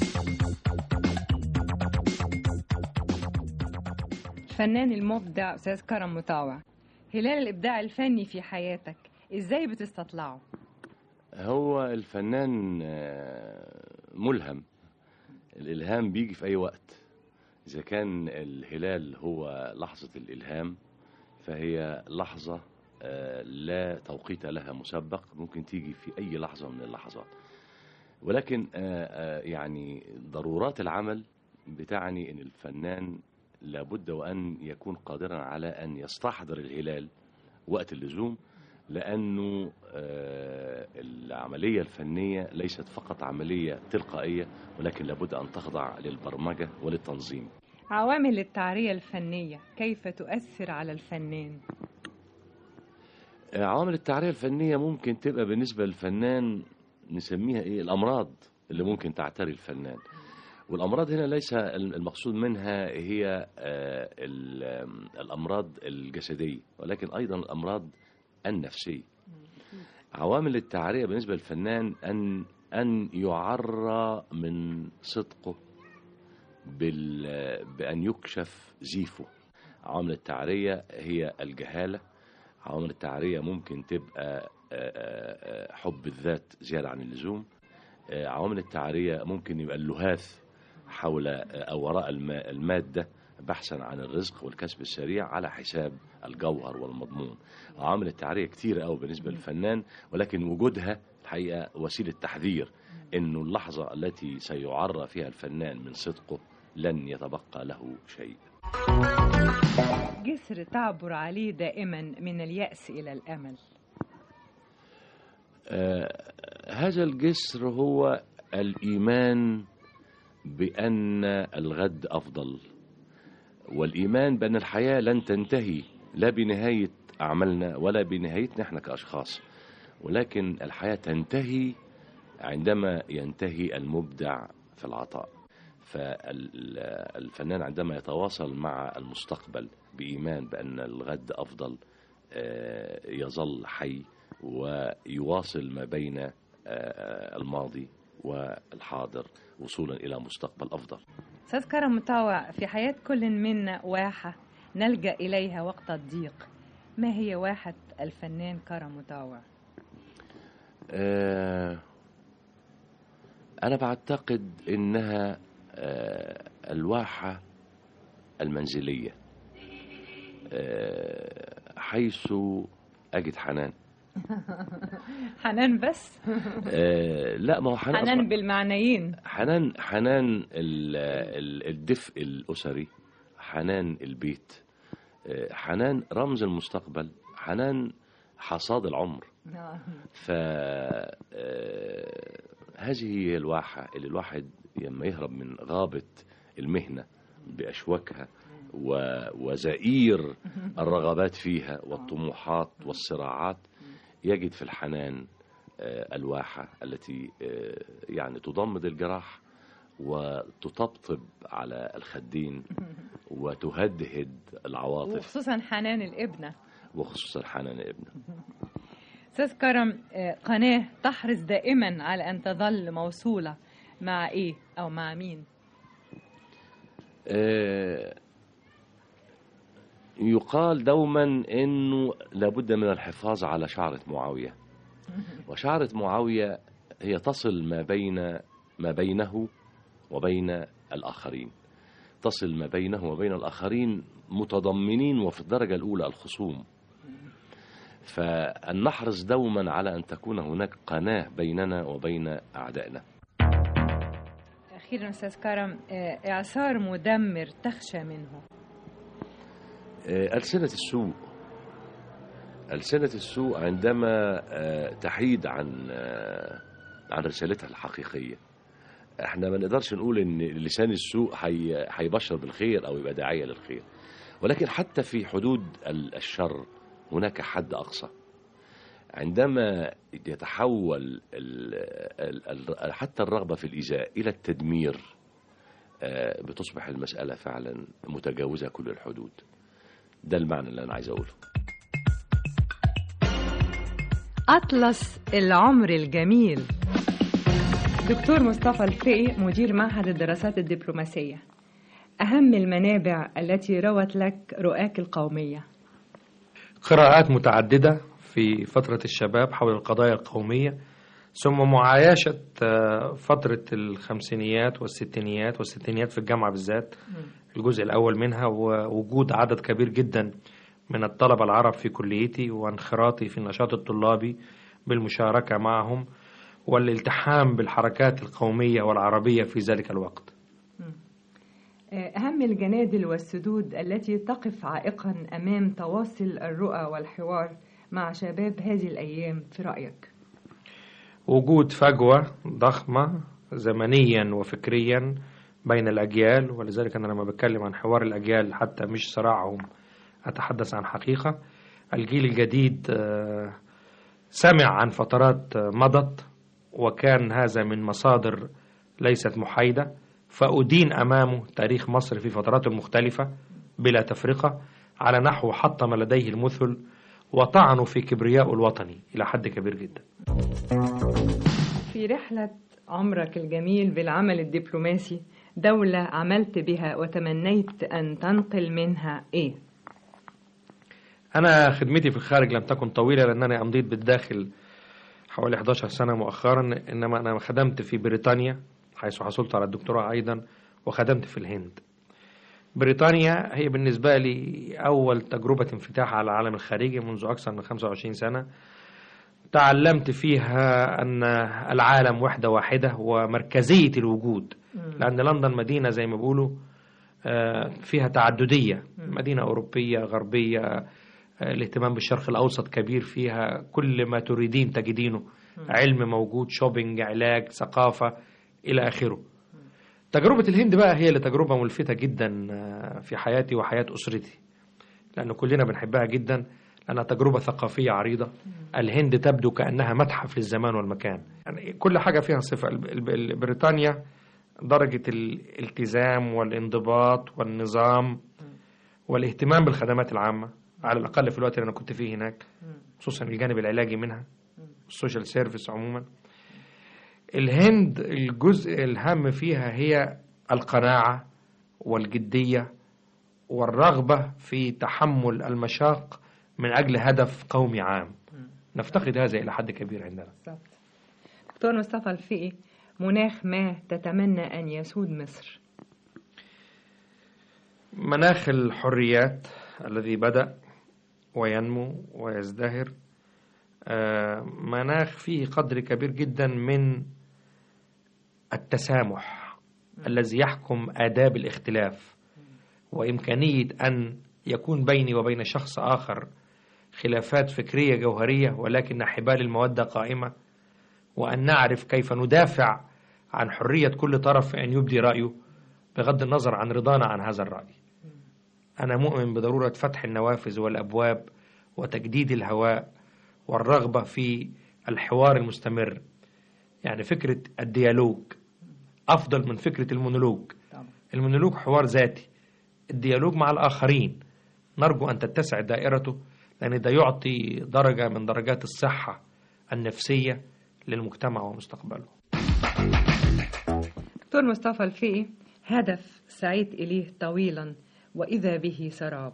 الفنان المبدع أستاذ كرم مطاوع هلال الإبداع الفني في حياتك إزاي بتستطلعه؟ هو الفنان آه، ملهم الإلهام بيجي في أي وقت إذا كان الهلال هو لحظة الإلهام فهي لحظة آه، لا توقيت لها مسبق ممكن تيجي في أي لحظة من اللحظات ولكن آه، آه، يعني ضرورات العمل بتعني أن الفنان لابد وأن يكون قادرا على أن يستحضر الهلال وقت اللزوم لأنه آه، العملية الفنية ليست فقط عملية تلقائية ولكن لابد أن تخضع للبرمجة وللتنظيم عوامل التعرية الفنية كيف تؤثر على الفنان؟ آه، عوامل التعرية الفنية ممكن تبقى بالنسبة للفنان نسميها إيه الأمراض اللي ممكن تعتري الفنان والأمراض هنا ليس المقصود منها هي آه، ال- آم، الأمراض الجسدية ولكن أيضا الأمراض النفسية عوامل التعرية بالنسبة للفنان أن أن يعرى من صدقه بال بأن يكشف زيفه عوامل التعرية هي الجهالة عوامل التعرية ممكن تبقى آه، آه، آه، حب الذات زيادة عن اللزوم آه، عوامل التعرية ممكن يبقى اللهاث حول آه، أو وراء الم- المادة بحثا عن الرزق والكسب السريع على حساب الجوهر والمضمون عوامل التعرية كتيرة أوي بالنسبة للفنان ولكن وجودها الحقيقة وسيلة تحذير إنه اللحظة التي سيعرى فيها الفنان من صدقه لن يتبقى له شيء جسر تعبر عليه دائما من اليأس إلى الأمل آه، هذا الجسر هو الإيمان بأن الغد أفضل والإيمان بأن الحياة لن تنتهي لا بنهاية أعمالنا ولا بنهايتنا احنا كأشخاص ولكن الحياة تنتهي عندما ينتهي المبدع في العطاء فالفنان عندما يتواصل مع المستقبل بإيمان بأن الغد أفضل آه، يظل حي ويواصل ما بين آه، الماضي والحاضر وصولا إلى مستقبل أفضل أستاذ كرم مطاوع في حياة كل منا واحة نلجأ إليها وقت الضيق ما هي واحة الفنان كرم مطاوع؟ آه، أنا بعتقد إنها آه، الواحة المنزلية آه، حيث أجد حنان حنان بس آه، لا ما هو حنان حنان أصلاً- بالمعنيين حنان حنان ال- ال- الدفء الأسري حنان البيت آه، حنان رمز المستقبل حنان حصاد العمر ف آه، هذه هي الواحة اللي الواحد لما يهرب من غابة المهنة بأشواكها و- وزئير الرغبات فيها والطموحات والصراعات يجد في الحنان آه، الواحة التي آه، يعني تضمد الجراح وتطبطب على الخدين وتهدهد العواطف وخصوصا حنان الابنة وخصوصا حنان ابنه أستاذ كرم آه، قناة تحرص دائما على أن تظل موصولة مع إيه أو مع مين آه، يقال دوما انه لابد من الحفاظ على شعرة معاوية وشعرة معاوية هي تصل ما بين ما بينه وبين الآخرين تصل ما بينه وبين الآخرين متضمنين وفي الدرجة الأولى الخصوم فأن نحرص دوما على أن تكون هناك قناة بيننا وبين أعدائنا أخيرا أستاذ كرم آه، إعصار مدمر تخشى منه آه، ألسنة السوء ألسنة السوء عندما آه، تحيد عن آه، عن رسالتها الحقيقية احنا ما نقدرش نقول ان لسان السوء هي- هيبشر بالخير او يبقى داعية للخير ولكن حتى في حدود ال- الشر هناك حد اقصى عندما يتحول ال ال ال حتى الرغبة في الإيذاء إلى التدمير آه، بتصبح المسألة فعلا متجاوزة كل الحدود ده المعنى اللي أنا عايز أقوله أطلس العمر الجميل دكتور مصطفى الفقي مدير معهد الدراسات الدبلوماسية أهم المنابع التي روت لك رؤاك القومية قراءات متعددة في فترة الشباب حول القضايا القومية ثم معايشة آه، فترة الخمسينيات والستينيات والستينيات في الجامعة بالذات الجزء الأول منها ووجود عدد كبير جدا من الطلبة العرب في كليتي وانخراطي في النشاط الطلابي بالمشاركة معهم والالتحام بالحركات القومية والعربية في ذلك الوقت أهم الجنادل والسدود التي تقف عائقا أمام تواصل الرؤى والحوار مع شباب هذه الأيام في رأيك وجود فجوة ضخمة زمنيا وفكريا بين الأجيال ولذلك أنا لما بتكلم عن حوار الأجيال حتى مش صراعهم أتحدث عن حقيقة الجيل الجديد آه، سمع عن فترات آه، مضت وكان هذا من مصادر ليست محايدة فأدين أمامه تاريخ مصر في فتراته المختلفة بلا تفرقة على نحو حطم لديه المثل وطعنوا في كبرياء الوطني إلى حد كبير جدا في رحلة عمرك الجميل بالعمل الدبلوماسي دولة عملت بها وتمنيت أن تنقل منها إيه؟ أنا خدمتي في الخارج لم تكن طويلة لأنني أمضيت بالداخل حوالي 11 سنة مؤخرا إنما أنا خدمت في بريطانيا حيث حصلت على الدكتوراه أيضا وخدمت في الهند بريطانيا هي بالنسبة لي أول تجربة انفتاح على العالم الخارجي منذ أكثر من 25 سنة تعلمت فيها أن العالم وحدة واحدة ومركزية الوجود لأن لندن مدينة زي ما بيقولوا آه، فيها تعددية مدينة أوروبية غربية آه، الاهتمام بالشرق الأوسط كبير فيها كل ما تريدين تجدينه علم موجود شوبينج علاج ثقافة إلى آخره تجربة الهند بقى هي اللي تجربة ملفتة جدا آه، في حياتي وحياة أسرتي لأن كلنا بنحبها جدا لأنها تجربة ثقافية عريضة الهند تبدو كأنها متحف للزمان والمكان يعني كل حاجة فيها صفة الب- الب- بريطانيا درجة الالتزام والانضباط والنظام والاهتمام بالخدمات العامة على الأقل في الوقت اللي أنا كنت فيه هناك خصوصا الجانب العلاجي منها السوشيال سيرفيس عموما الهند الجزء الهام فيها هي القناعة والجدية والرغبة في تحمل المشاق من أجل هدف قومي عام نفتقد هذا إلى حد كبير عندنا دكتور مصطفى الفقي مناخ ما تتمنى أن يسود مصر مناخ الحريات الذي بدأ وينمو ويزدهر آه، مناخ فيه قدر كبير جدا من التسامح الذي يحكم آداب الاختلاف وإمكانية أن يكون بيني وبين شخص آخر خلافات فكرية جوهرية ولكن حبال المودة قائمة وأن نعرف كيف ندافع عن حرية كل طرف في أن يبدي رأيه بغض النظر عن رضانا عن هذا الرأي أنا مؤمن بضرورة فتح النوافذ والأبواب وتجديد الهواء والرغبة في الحوار المستمر يعني فكرة الديالوج أفضل من فكرة المونولوج المونولوج حوار ذاتي الديالوج مع الآخرين نرجو أن تتسع دائرته لأن ده يعطي درجة من درجات الصحة النفسية للمجتمع ومستقبله دكتور مصطفى الفقي هدف سعيت إليه طويلا وإذا به سراب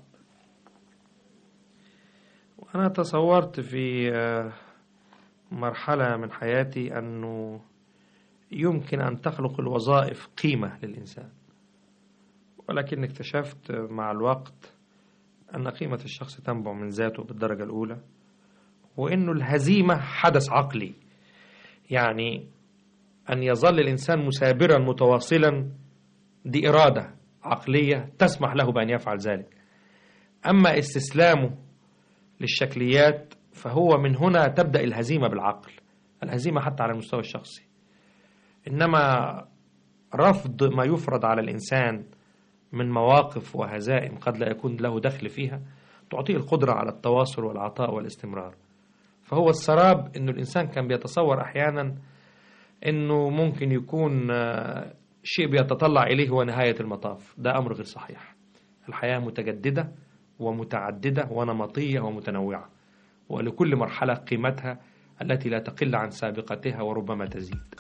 وأنا تصورت في آه، مرحلة من حياتي أنه يمكن أن تخلق الوظائف قيمة للإنسان ولكن اكتشفت مع الوقت أن قيمة الشخص تنبع من ذاته بالدرجة الأولى وأنه الهزيمة حدث عقلي يعني أن يظل الإنسان مثابرا متواصلا دي إرادة عقلية تسمح له بأن يفعل ذلك أما استسلامه للشكليات فهو من هنا تبدأ الهزيمة بالعقل الهزيمة حتى على المستوى الشخصي إنما رفض ما يفرض على الإنسان من مواقف وهزائم قد لا يكون له دخل فيها تعطيه القدرة على التواصل والعطاء والاستمرار فهو السراب إنه الإنسان كان بيتصور أحيانا إنه ممكن يكون آه، شيء بيتطلع إليه هو نهاية المطاف ده أمر غير صحيح الحياة متجددة ومتعددة ونمطية ومتنوعة ولكل مرحلة قيمتها التي لا تقل عن سابقتها وربما تزيد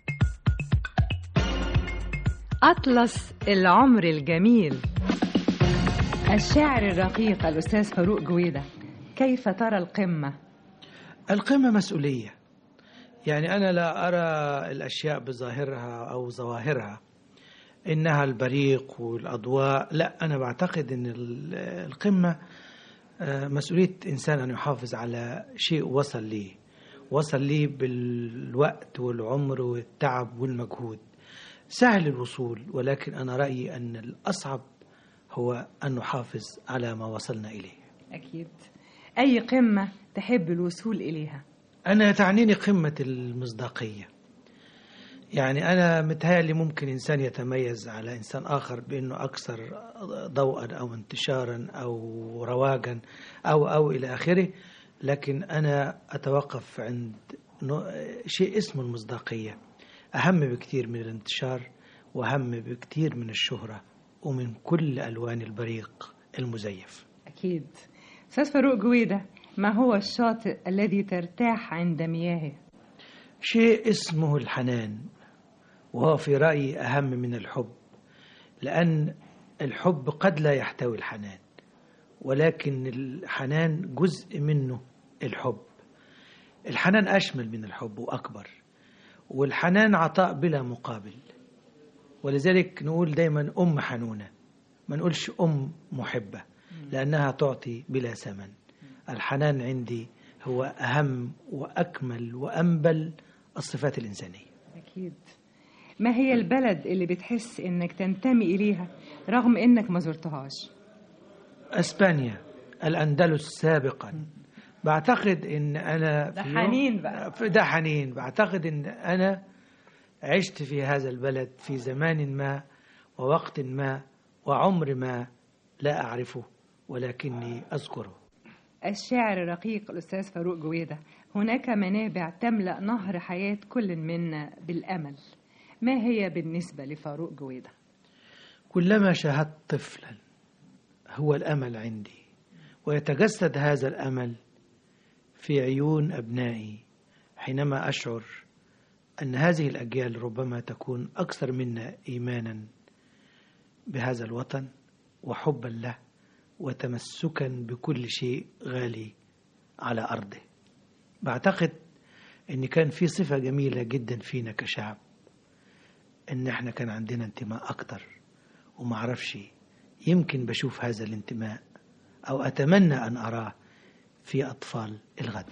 أطلس العمر الجميل الشاعر الرقيق الأستاذ فاروق جويدة كيف ترى القمة؟ القمة مسؤولية يعني أنا لا أرى الأشياء بظاهرها أو ظواهرها إنها البريق والأضواء لا أنا بعتقد أن ال- القمة آه، مسؤولية إنسان أن يحافظ على شيء وصل ليه وصل ليه بالوقت والعمر والتعب والمجهود سهل الوصول ولكن أنا رأيي أن الأصعب هو أن نحافظ على ما وصلنا إليه أكيد أي قمة تحب الوصول إليها؟ أنا تعنيني قمة المصداقية يعني أنا متهيألي ممكن إنسان يتميز على إنسان آخر بأنه أكثر ضوءا أو انتشارا أو رواجا أو أو إلى آخره لكن أنا أتوقف عند نوع- شيء اسمه المصداقية أهم بكثير من الانتشار وأهم بكثير من الشهرة ومن كل ألوان البريق المزيف أكيد أستاذ فاروق جويدة ما هو الشاطئ الذي ترتاح عند مياهه؟ شيء اسمه الحنان وهو في رأيي أهم من الحب لأن الحب قد لا يحتوي الحنان ولكن الحنان جزء منه الحب الحنان أشمل من الحب وأكبر والحنان عطاء بلا مقابل ولذلك نقول دايما أم حنونة ما نقولش أم محبة لأنها تعطي بلا ثمن الحنان عندي هو أهم وأكمل وأنبل الصفات الإنسانية أكيد ما هي البلد اللي بتحس إنك تنتمي إليها رغم إنك ما زرتهاش؟ أسبانيا الأندلس سابقا بعتقد إن أنا ده في يوم- حنين بقى. ده حنين بعتقد إن أنا عشت في هذا البلد في زمان ما ووقت ما وعمر ما لا أعرفه ولكني أذكره الشاعر الرقيق الأستاذ فاروق جويدة هناك منابع تملأ نهر حياة كل منا بالأمل ما هي بالنسبة لفاروق جويدة؟ كلما شاهدت طفلا هو الأمل عندي ويتجسد هذا الأمل في عيون أبنائي حينما أشعر أن هذه الأجيال ربما تكون أكثر منا إيمانا بهذا الوطن وحبا له وتمسكا بكل شيء غالي على أرضه بعتقد أن كان في صفة جميلة جدا فينا كشعب أن احنا كان عندنا انتماء أكتر ومعرفش يمكن بشوف هذا الانتماء أو أتمنى أن أراه في أطفال الغد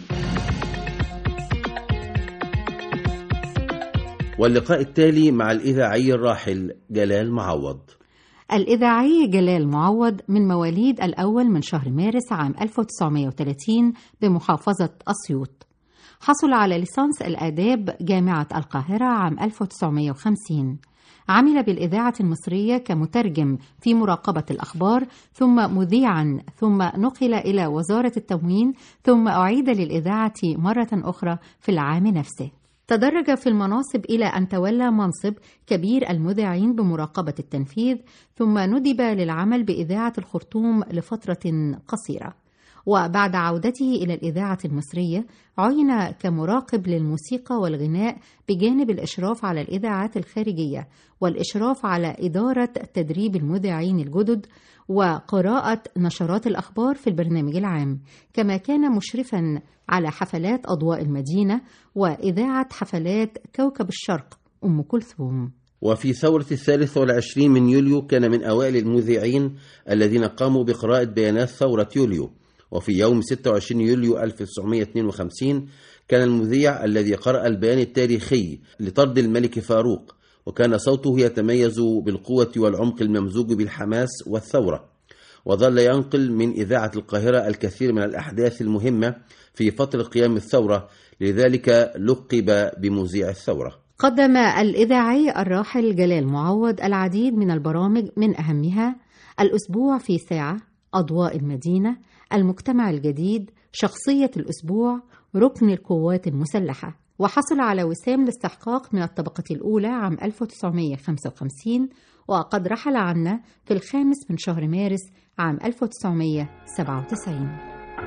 واللقاء التالي مع الإذاعي الراحل جلال معوض الإذاعي جلال معوض من مواليد الأول من شهر مارس عام 1930 بمحافظة أسيوط حصل على ليسانس الآداب جامعة القاهرة عام 1950 عمل بالإذاعة المصرية كمترجم في مراقبة الأخبار ثم مذيعا ثم نقل إلى وزارة التموين ثم أعيد للإذاعة مرة أخرى في العام نفسه تدرج في المناصب إلى أن تولى منصب كبير المذيعين بمراقبة التنفيذ ثم ندب للعمل بإذاعة الخرطوم لفترة قصيرة وبعد عودته إلى الإذاعة المصرية عين كمراقب للموسيقى والغناء بجانب الإشراف على الإذاعات الخارجية والإشراف على إدارة تدريب المذيعين الجدد وقراءة نشرات الأخبار في البرنامج العام كما كان مشرفا على حفلات أضواء المدينة وإذاعة حفلات كوكب الشرق أم كلثوم وفي ثورة الثالث والعشرين من يوليو كان من أوائل المذيعين الذين قاموا بقراءة بيانات ثورة يوليو وفي يوم 26 يوليو 1952 كان المذيع الذي قرأ البيان التاريخي لطرد الملك فاروق وكان صوته يتميز بالقوة والعمق الممزوج بالحماس والثورة وظل ينقل من إذاعة القاهرة الكثير من الأحداث المهمة في فترة قيام الثورة لذلك لقب بمذيع الثورة قدم الإذاعي الراحل جلال معوض العديد من البرامج من أهمها الأسبوع في ساعة أضواء المدينة المجتمع الجديد شخصية الأسبوع ركن القوات المسلحة وحصل على وسام الاستحقاق من الطبقة الأولى عام 1955 وقد رحل عنا في الخامس من شهر مارس عام 1997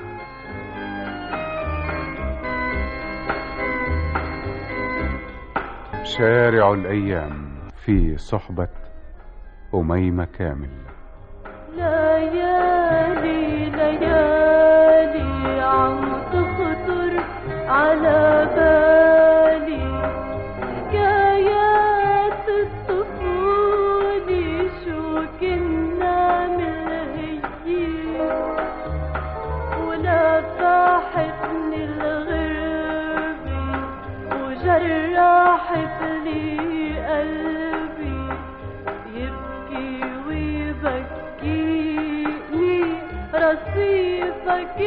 شارع الأيام في صحبة أميمة كامل ليالي ليالي عم تخطر على بالي حكايات الطفولة شو كنا ملهيين ولفحتني الغربة وجرحت لي قلبي يبكي ويبكيني رصيفك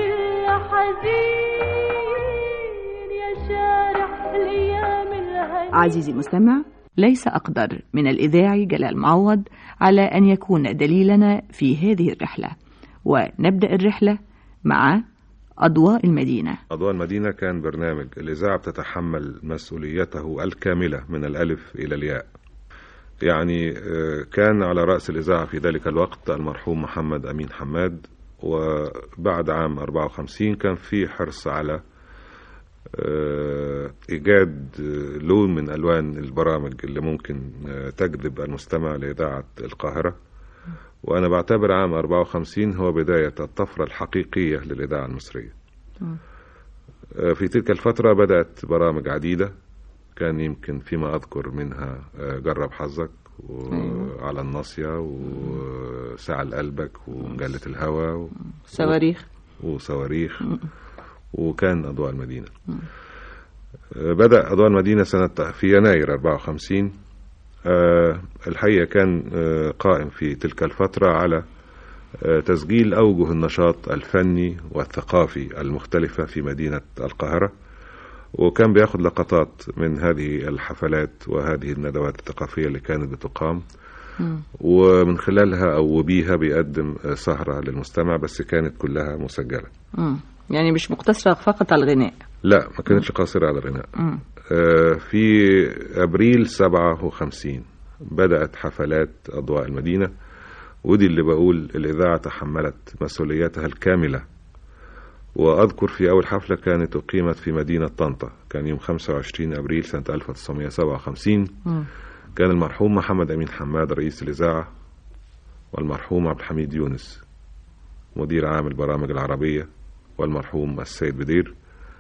الحزين يا شارع الايام الهنيه عزيزي المستمع ليس أقدر من الإذاعي جلال معوض على أن يكون دليلنا في هذه الرحلة ونبدأ الرحلة مع أضواء المدينة أضواء المدينة كان برنامج الإذاعة بتتحمل مسؤوليته الكاملة من الألف إلى الياء يعني آه، كان على رأس الإذاعة في ذلك الوقت المرحوم محمد أمين حماد وبعد عام 54 كان في حرص على آه، إيجاد آه، لون من ألوان البرامج اللي ممكن آه، تجذب المستمع لإذاعة القاهرة وأنا بعتبر عام 54 هو بداية الطفرة الحقيقية للإذاعة المصرية آه، في تلك الفترة بدأت برامج عديدة كان يمكن فيما أذكر منها آه، جرب حظك وعلى الناصية وساعة لقلبك ومجلة الهوى و... صواريخ وصواريخ وكان أضواء المدينة آه، بدأ أضواء المدينة سنة في يناير 54 آه، الحقيقة كان آه، قائم في تلك الفترة على آه، تسجيل أوجه النشاط الفني والثقافي المختلفة في مدينة القاهرة وكان بياخد لقطات من هذه الحفلات وهذه الندوات الثقافية اللي كانت بتقام ومن خلالها أو وبيها بيقدم آه، سهرة للمستمع بس كانت كلها مسجلة مم. يعني مش مقتصرة فقط على الغناء لا ما كانتش قاصرة على الغناء مم. آه، في أبريل 57 بدأت حفلات أضواء المدينة ودي اللي بقول الإذاعة تحملت مسؤولياتها الكاملة وأذكر في أول حفلة كانت أقيمت في مدينة طنطا كان يوم 25 أبريل سنة 1957 مم. كان المرحوم محمد أمين حماد رئيس الإذاعة والمرحوم عبد الحميد يونس مدير عام البرامج العربية والمرحوم السيد بدير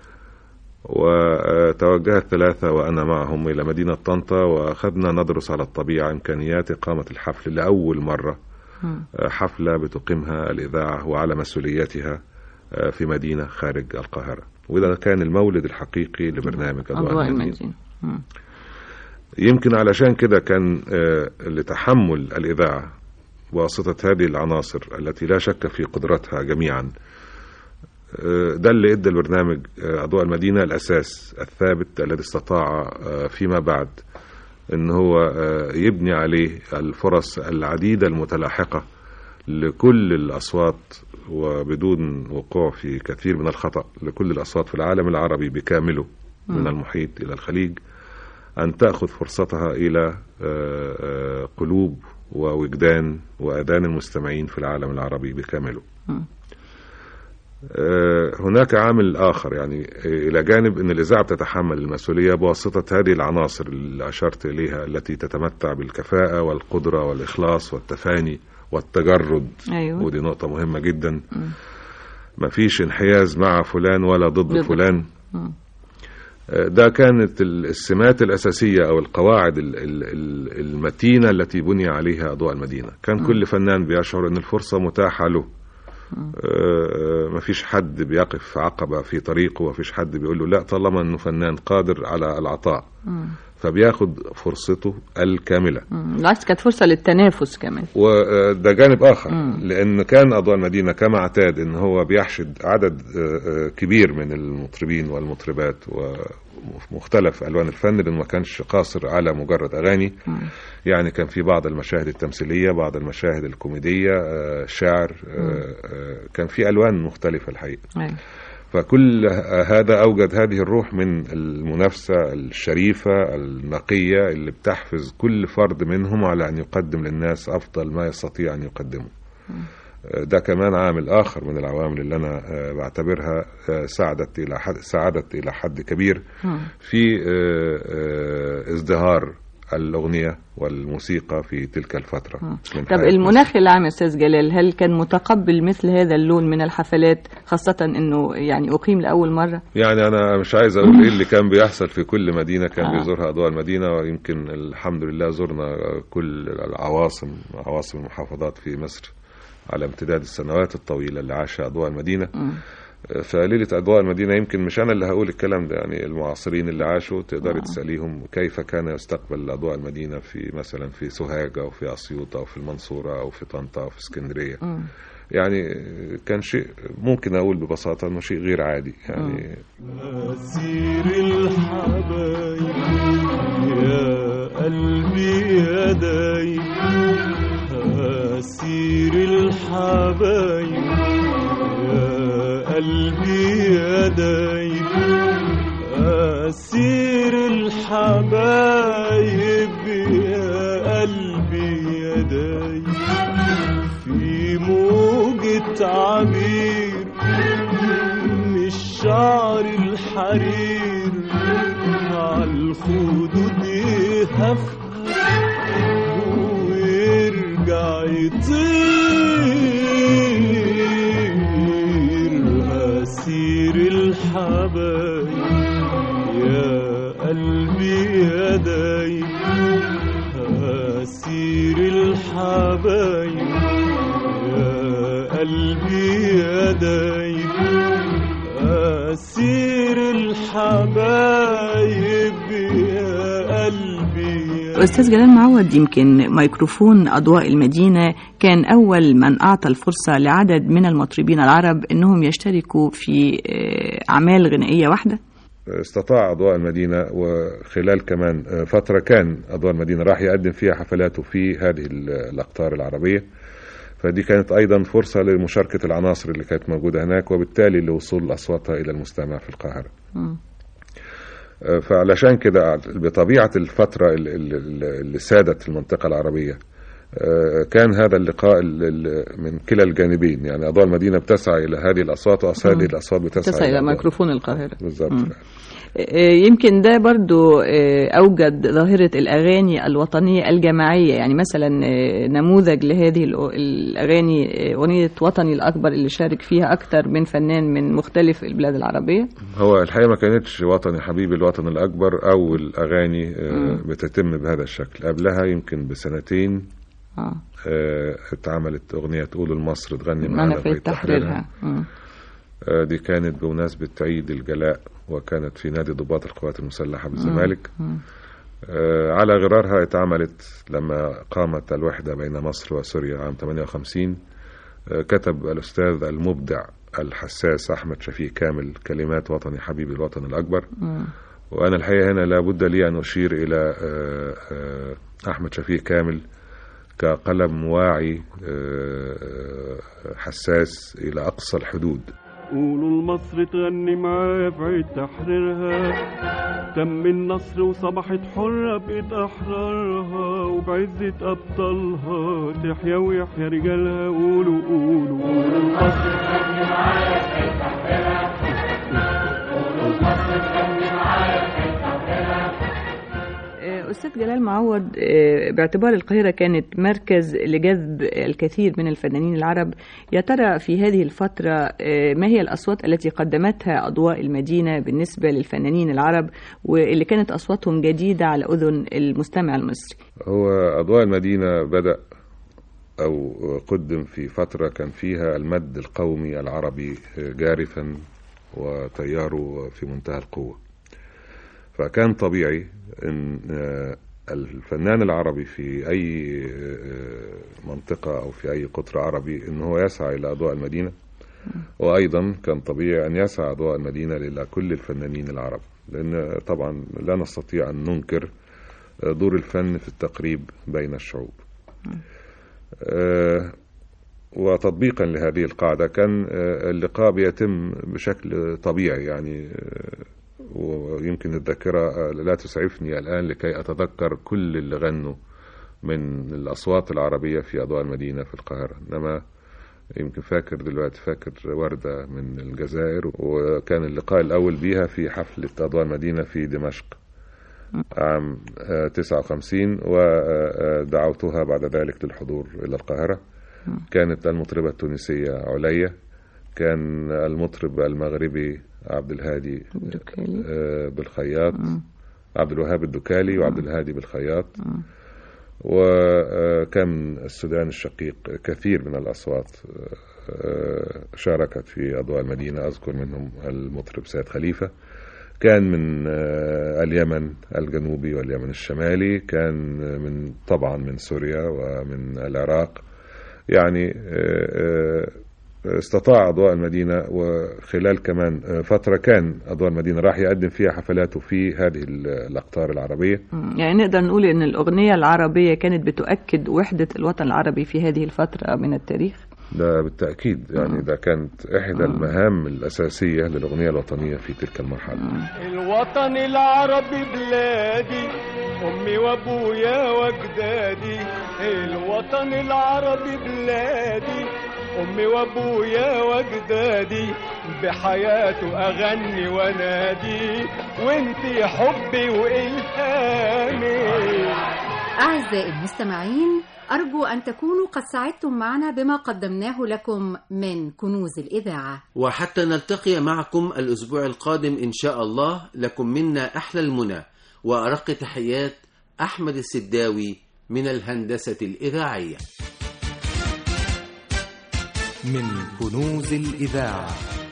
وتوجه الثلاثة وأنا معهم إلى مدينة طنطا وأخذنا ندرس على الطبيعة إمكانيات إقامة الحفل لأول مرة مم. حفلة بتقيمها الإذاعة وعلى مسؤوليتها في مدينة خارج القاهرة وده كان المولد الحقيقي لبرنامج أضواء المدينة مم. يمكن علشان كده كان آه، لتحمل الإذاعة بواسطة هذه العناصر التي لا شك في قدرتها جميعا آه، ده اللي ادى البرنامج آه، أضواء المدينة الأساس الثابت الذي استطاع آه، فيما بعد ان هو آه، يبني عليه الفرص العديدة المتلاحقة لكل الأصوات وبدون وقوع في كثير من الخطأ لكل الأصوات في العالم العربي بكامله من المحيط إلى الخليج أن تأخذ فرصتها إلى آه، آه، قلوب ووجدان وأذان المستمعين في العالم العربي بكامله مم. آه، هناك عامل آخر يعني آه، إلى جانب أن الإذاعة بتتحمل المسؤولية بواسطة هذه العناصر اللي أشرت إليها التي تتمتع بالكفاءة والقدرة والإخلاص والتفاني والتجرد أيوة. ودي نقطة مهمة جدا ما فيش انحياز مع فلان ولا ضد ضد. فلان مم. آه، ده كانت ال- السمات الأساسية أو القواعد ال- ال- ال- المتينة التي بني عليها أضواء المدينة كان مم. كل فنان بيشعر أن الفرصة متاحة له آه، مفيش حد بيقف عقبة في طريقه ومفيش حد بيقول له لا طالما انه فنان قادر على العطاء مم. فبياخد فرصته الكاملة مم. بالعكس كانت فرصة للتنافس كمان وده جانب آخر مم. لأن كان أضواء المدينة كما اعتاد أن هو بيحشد عدد آه، آه، كبير من المطربين والمطربات ومختلف ألوان الفن لأنه ما كانش قاصر على مجرد أغاني يعني كان في بعض المشاهد التمثيلية بعض المشاهد الكوميدية آه، شعر آه، آه، كان في ألوان مختلفة الحقيقة أيوة. فكل هذا أوجد هذه الروح من المنافسة الشريفة النقية اللي بتحفز كل فرد منهم على أن يقدم للناس أفضل ما يستطيع أن يقدمه ده كمان عامل آخر من العوامل اللي أنا آه، بعتبرها آه، ساعدت إلى حد ساعدت إلى حد كبير في آه، آه، ازدهار الأغنية والموسيقى في تلك الفترة من طب حياة المناخ العام يا استاذ جلال هل كان متقبل مثل هذا اللون من الحفلات خاصة انه يعني اقيم لاول مرة يعني انا مش عايز اقول ايه اللي كان بيحصل في كل مدينه كان آه. بيزورها اضواء المدينه ويمكن الحمد لله زرنا كل العواصم عواصم المحافظات في مصر على امتداد السنوات الطويله اللي عاشها اضواء المدينه فليله اضواء المدينه يمكن مش انا اللي هقول الكلام ده يعني المعاصرين اللي عاشوا تقدري آه. تساليهم كيف كان يستقبل اضواء المدينه في مثلا في سوهاج او في اسيوط او في المنصوره او في طنطا او في اسكندريه مم. يعني كان شيء ممكن اقول ببساطه انه شيء غير عادي يعني أسير الحبايب يا قلبي يا دايب أسير الحبايب يا قلبي يا دايب أسير الحبايب يا قلبي يا دايب في موجة عبير من الشعر الحرير عالخدود يهف ويرجع يطير أسير الحبايب يا قلبي يا دايب أسير الحبايب يا قلبي يا دايب أسير الحبايب يا قلبي يا أستاذ جلال معوض يمكن ميكروفون أضواء المدينة كان أول من أعطى الفرصة لعدد من المطربين العرب أنهم يشتركوا في آه، أعمال غنائية واحدة استطاع أضواء المدينة وخلال كمان فترة كان أضواء المدينة راح يقدم فيها حفلاته في هذه الأقطار العربية فدي كانت أيضا فرصة لمشاركة العناصر اللي كانت موجودة هناك وبالتالي لوصول أصواتها إلى المستمع في القاهرة مم. فعلشان كده بطبيعة الفترة ال- ال- ال- اللي سادت المنطقة العربية آه، كان هذا اللقاء ال- ال- من كلا الجانبين يعني أضواء المدينة بتسعى إلى هذه الأصوات وهذه مم. الأصوات بتسعى تسعى إلى أضواء. ميكروفون القاهرة بالظبط مم. آه، يمكن ده برضو آه، أوجد ظاهرة الأغاني الوطنية الجماعية يعني مثلا آه، نموذج لهذه الأ- الأغاني آه، أغنية وطني الأكبر اللي شارك فيها أكثر من فنان من مختلف البلاد العربية هو الحقيقة ما كانتش وطني حبيبي الوطن الأكبر أول أغاني آه، مم. بتتم بهذا الشكل قبلها يمكن بسنتين آه. آه، اتعملت أغنية تقول لمصر تغني معنا معانا في في تحريرها مم. آه، دي كانت بمناسبة عيد الجلاء وكانت في نادي ضباط القوات المسلحة بالزمالك مم. آه، على غرارها اتعملت لما قامت الوحدة بين مصر وسوريا عام 58 آه، كتب الأستاذ المبدع الحساس أحمد شفيق كامل كلمات وطني حبيبي الوطن الأكبر مم. وأنا الحقيقة هنا لابد لي أن أشير إلى آه، آه، أحمد شفيق كامل كقلم واعي آه، حساس إلى أقصى الحدود قولوا لمصر تغني معايا في عيد تحريرها تم النصر وصبحت حرة بإيد أحرارها وبعزة أبطالها تحيا ويحيا رجالها قولوا قولوا قولوا مصر تغني معايا أستاذ جلال معوض آه، باعتبار القاهرة كانت مركز لجذب الكثير من الفنانين العرب يا ترى في هذه الفترة آه، ما هي الأصوات التي قدمتها أضواء المدينة بالنسبة للفنانين العرب واللي كانت أصواتهم جديدة على أذن المستمع المصري هو أضواء المدينة بدأ أو قدم في فترة كان فيها المد القومي العربي جارفا وتياره في منتهى القوة فكان طبيعي ان آه، الفنان العربي في اي آه، منطقة او في اي قطر عربي ان هو يسعى الى اضواء المدينة وايضا كان طبيعي ان يسعى اضواء المدينة الى كل الفنانين العرب لان طبعا لا نستطيع ان ننكر آه، دور الفن في التقريب بين الشعوب آه، وتطبيقا لهذه القاعدة كان آه، اللقاء بيتم بشكل طبيعي يعني آه، ويمكن الذاكرة آه، لا تسعفني الآن لكي أتذكر كل اللي غنوا من الأصوات العربية في أضواء المدينة في القاهرة إنما يمكن فاكر دلوقتي فاكر وردة من الجزائر وكان اللقاء الأول بيها في حفلة أضواء المدينة في دمشق عام آه، 59 ودعوتها بعد ذلك للحضور إلى القاهرة كانت المطربة التونسية عليا كان المطرب المغربي عبد الهادي آه، بالخياط عبد الوهاب الدكالي وعبد الهادي بالخياط وكان السودان الشقيق كثير من الأصوات آه، شاركت في أضواء المدينة أذكر منهم المطرب سيد خليفة كان من آه، اليمن الجنوبي واليمن الشمالي كان من طبعا من سوريا ومن العراق يعني آه، آه، استطاع أضواء المدينة وخلال كمان آه، فترة كان أضواء المدينة راح يقدم فيها حفلاته في هذه ال- الأقطار العربية يعني نقدر نقول أن الأغنية العربية كانت بتؤكد وحدة الوطن العربي في هذه الفترة من التاريخ ده بالتأكيد يعني ده كانت إحدى المهام الأساسية للأغنية الوطنية في تلك المرحلة الوطن العربي بلادي امي وابويا واجدادي الوطن العربي بلادي امي وابويا واجدادي بحياته اغني وانادي وانتي حبي والهامي أعزائي المستمعين أرجو أن تكونوا قد سعدتم معنا بما قدمناه لكم من كنوز الإذاعة وحتى نلتقي معكم الأسبوع القادم إن شاء الله لكم منا أحلى المنى وأرق تحيات أحمد السداوي من الهندسة الإذاعية من كنوز الإذاعة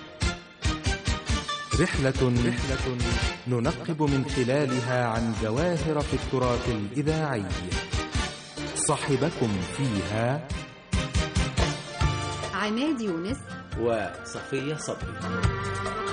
رحلة رحلة ننقب من خلالها عن جواهر في التراث الإذاعي صاحبكم فيها عماد يونس وصفية صبري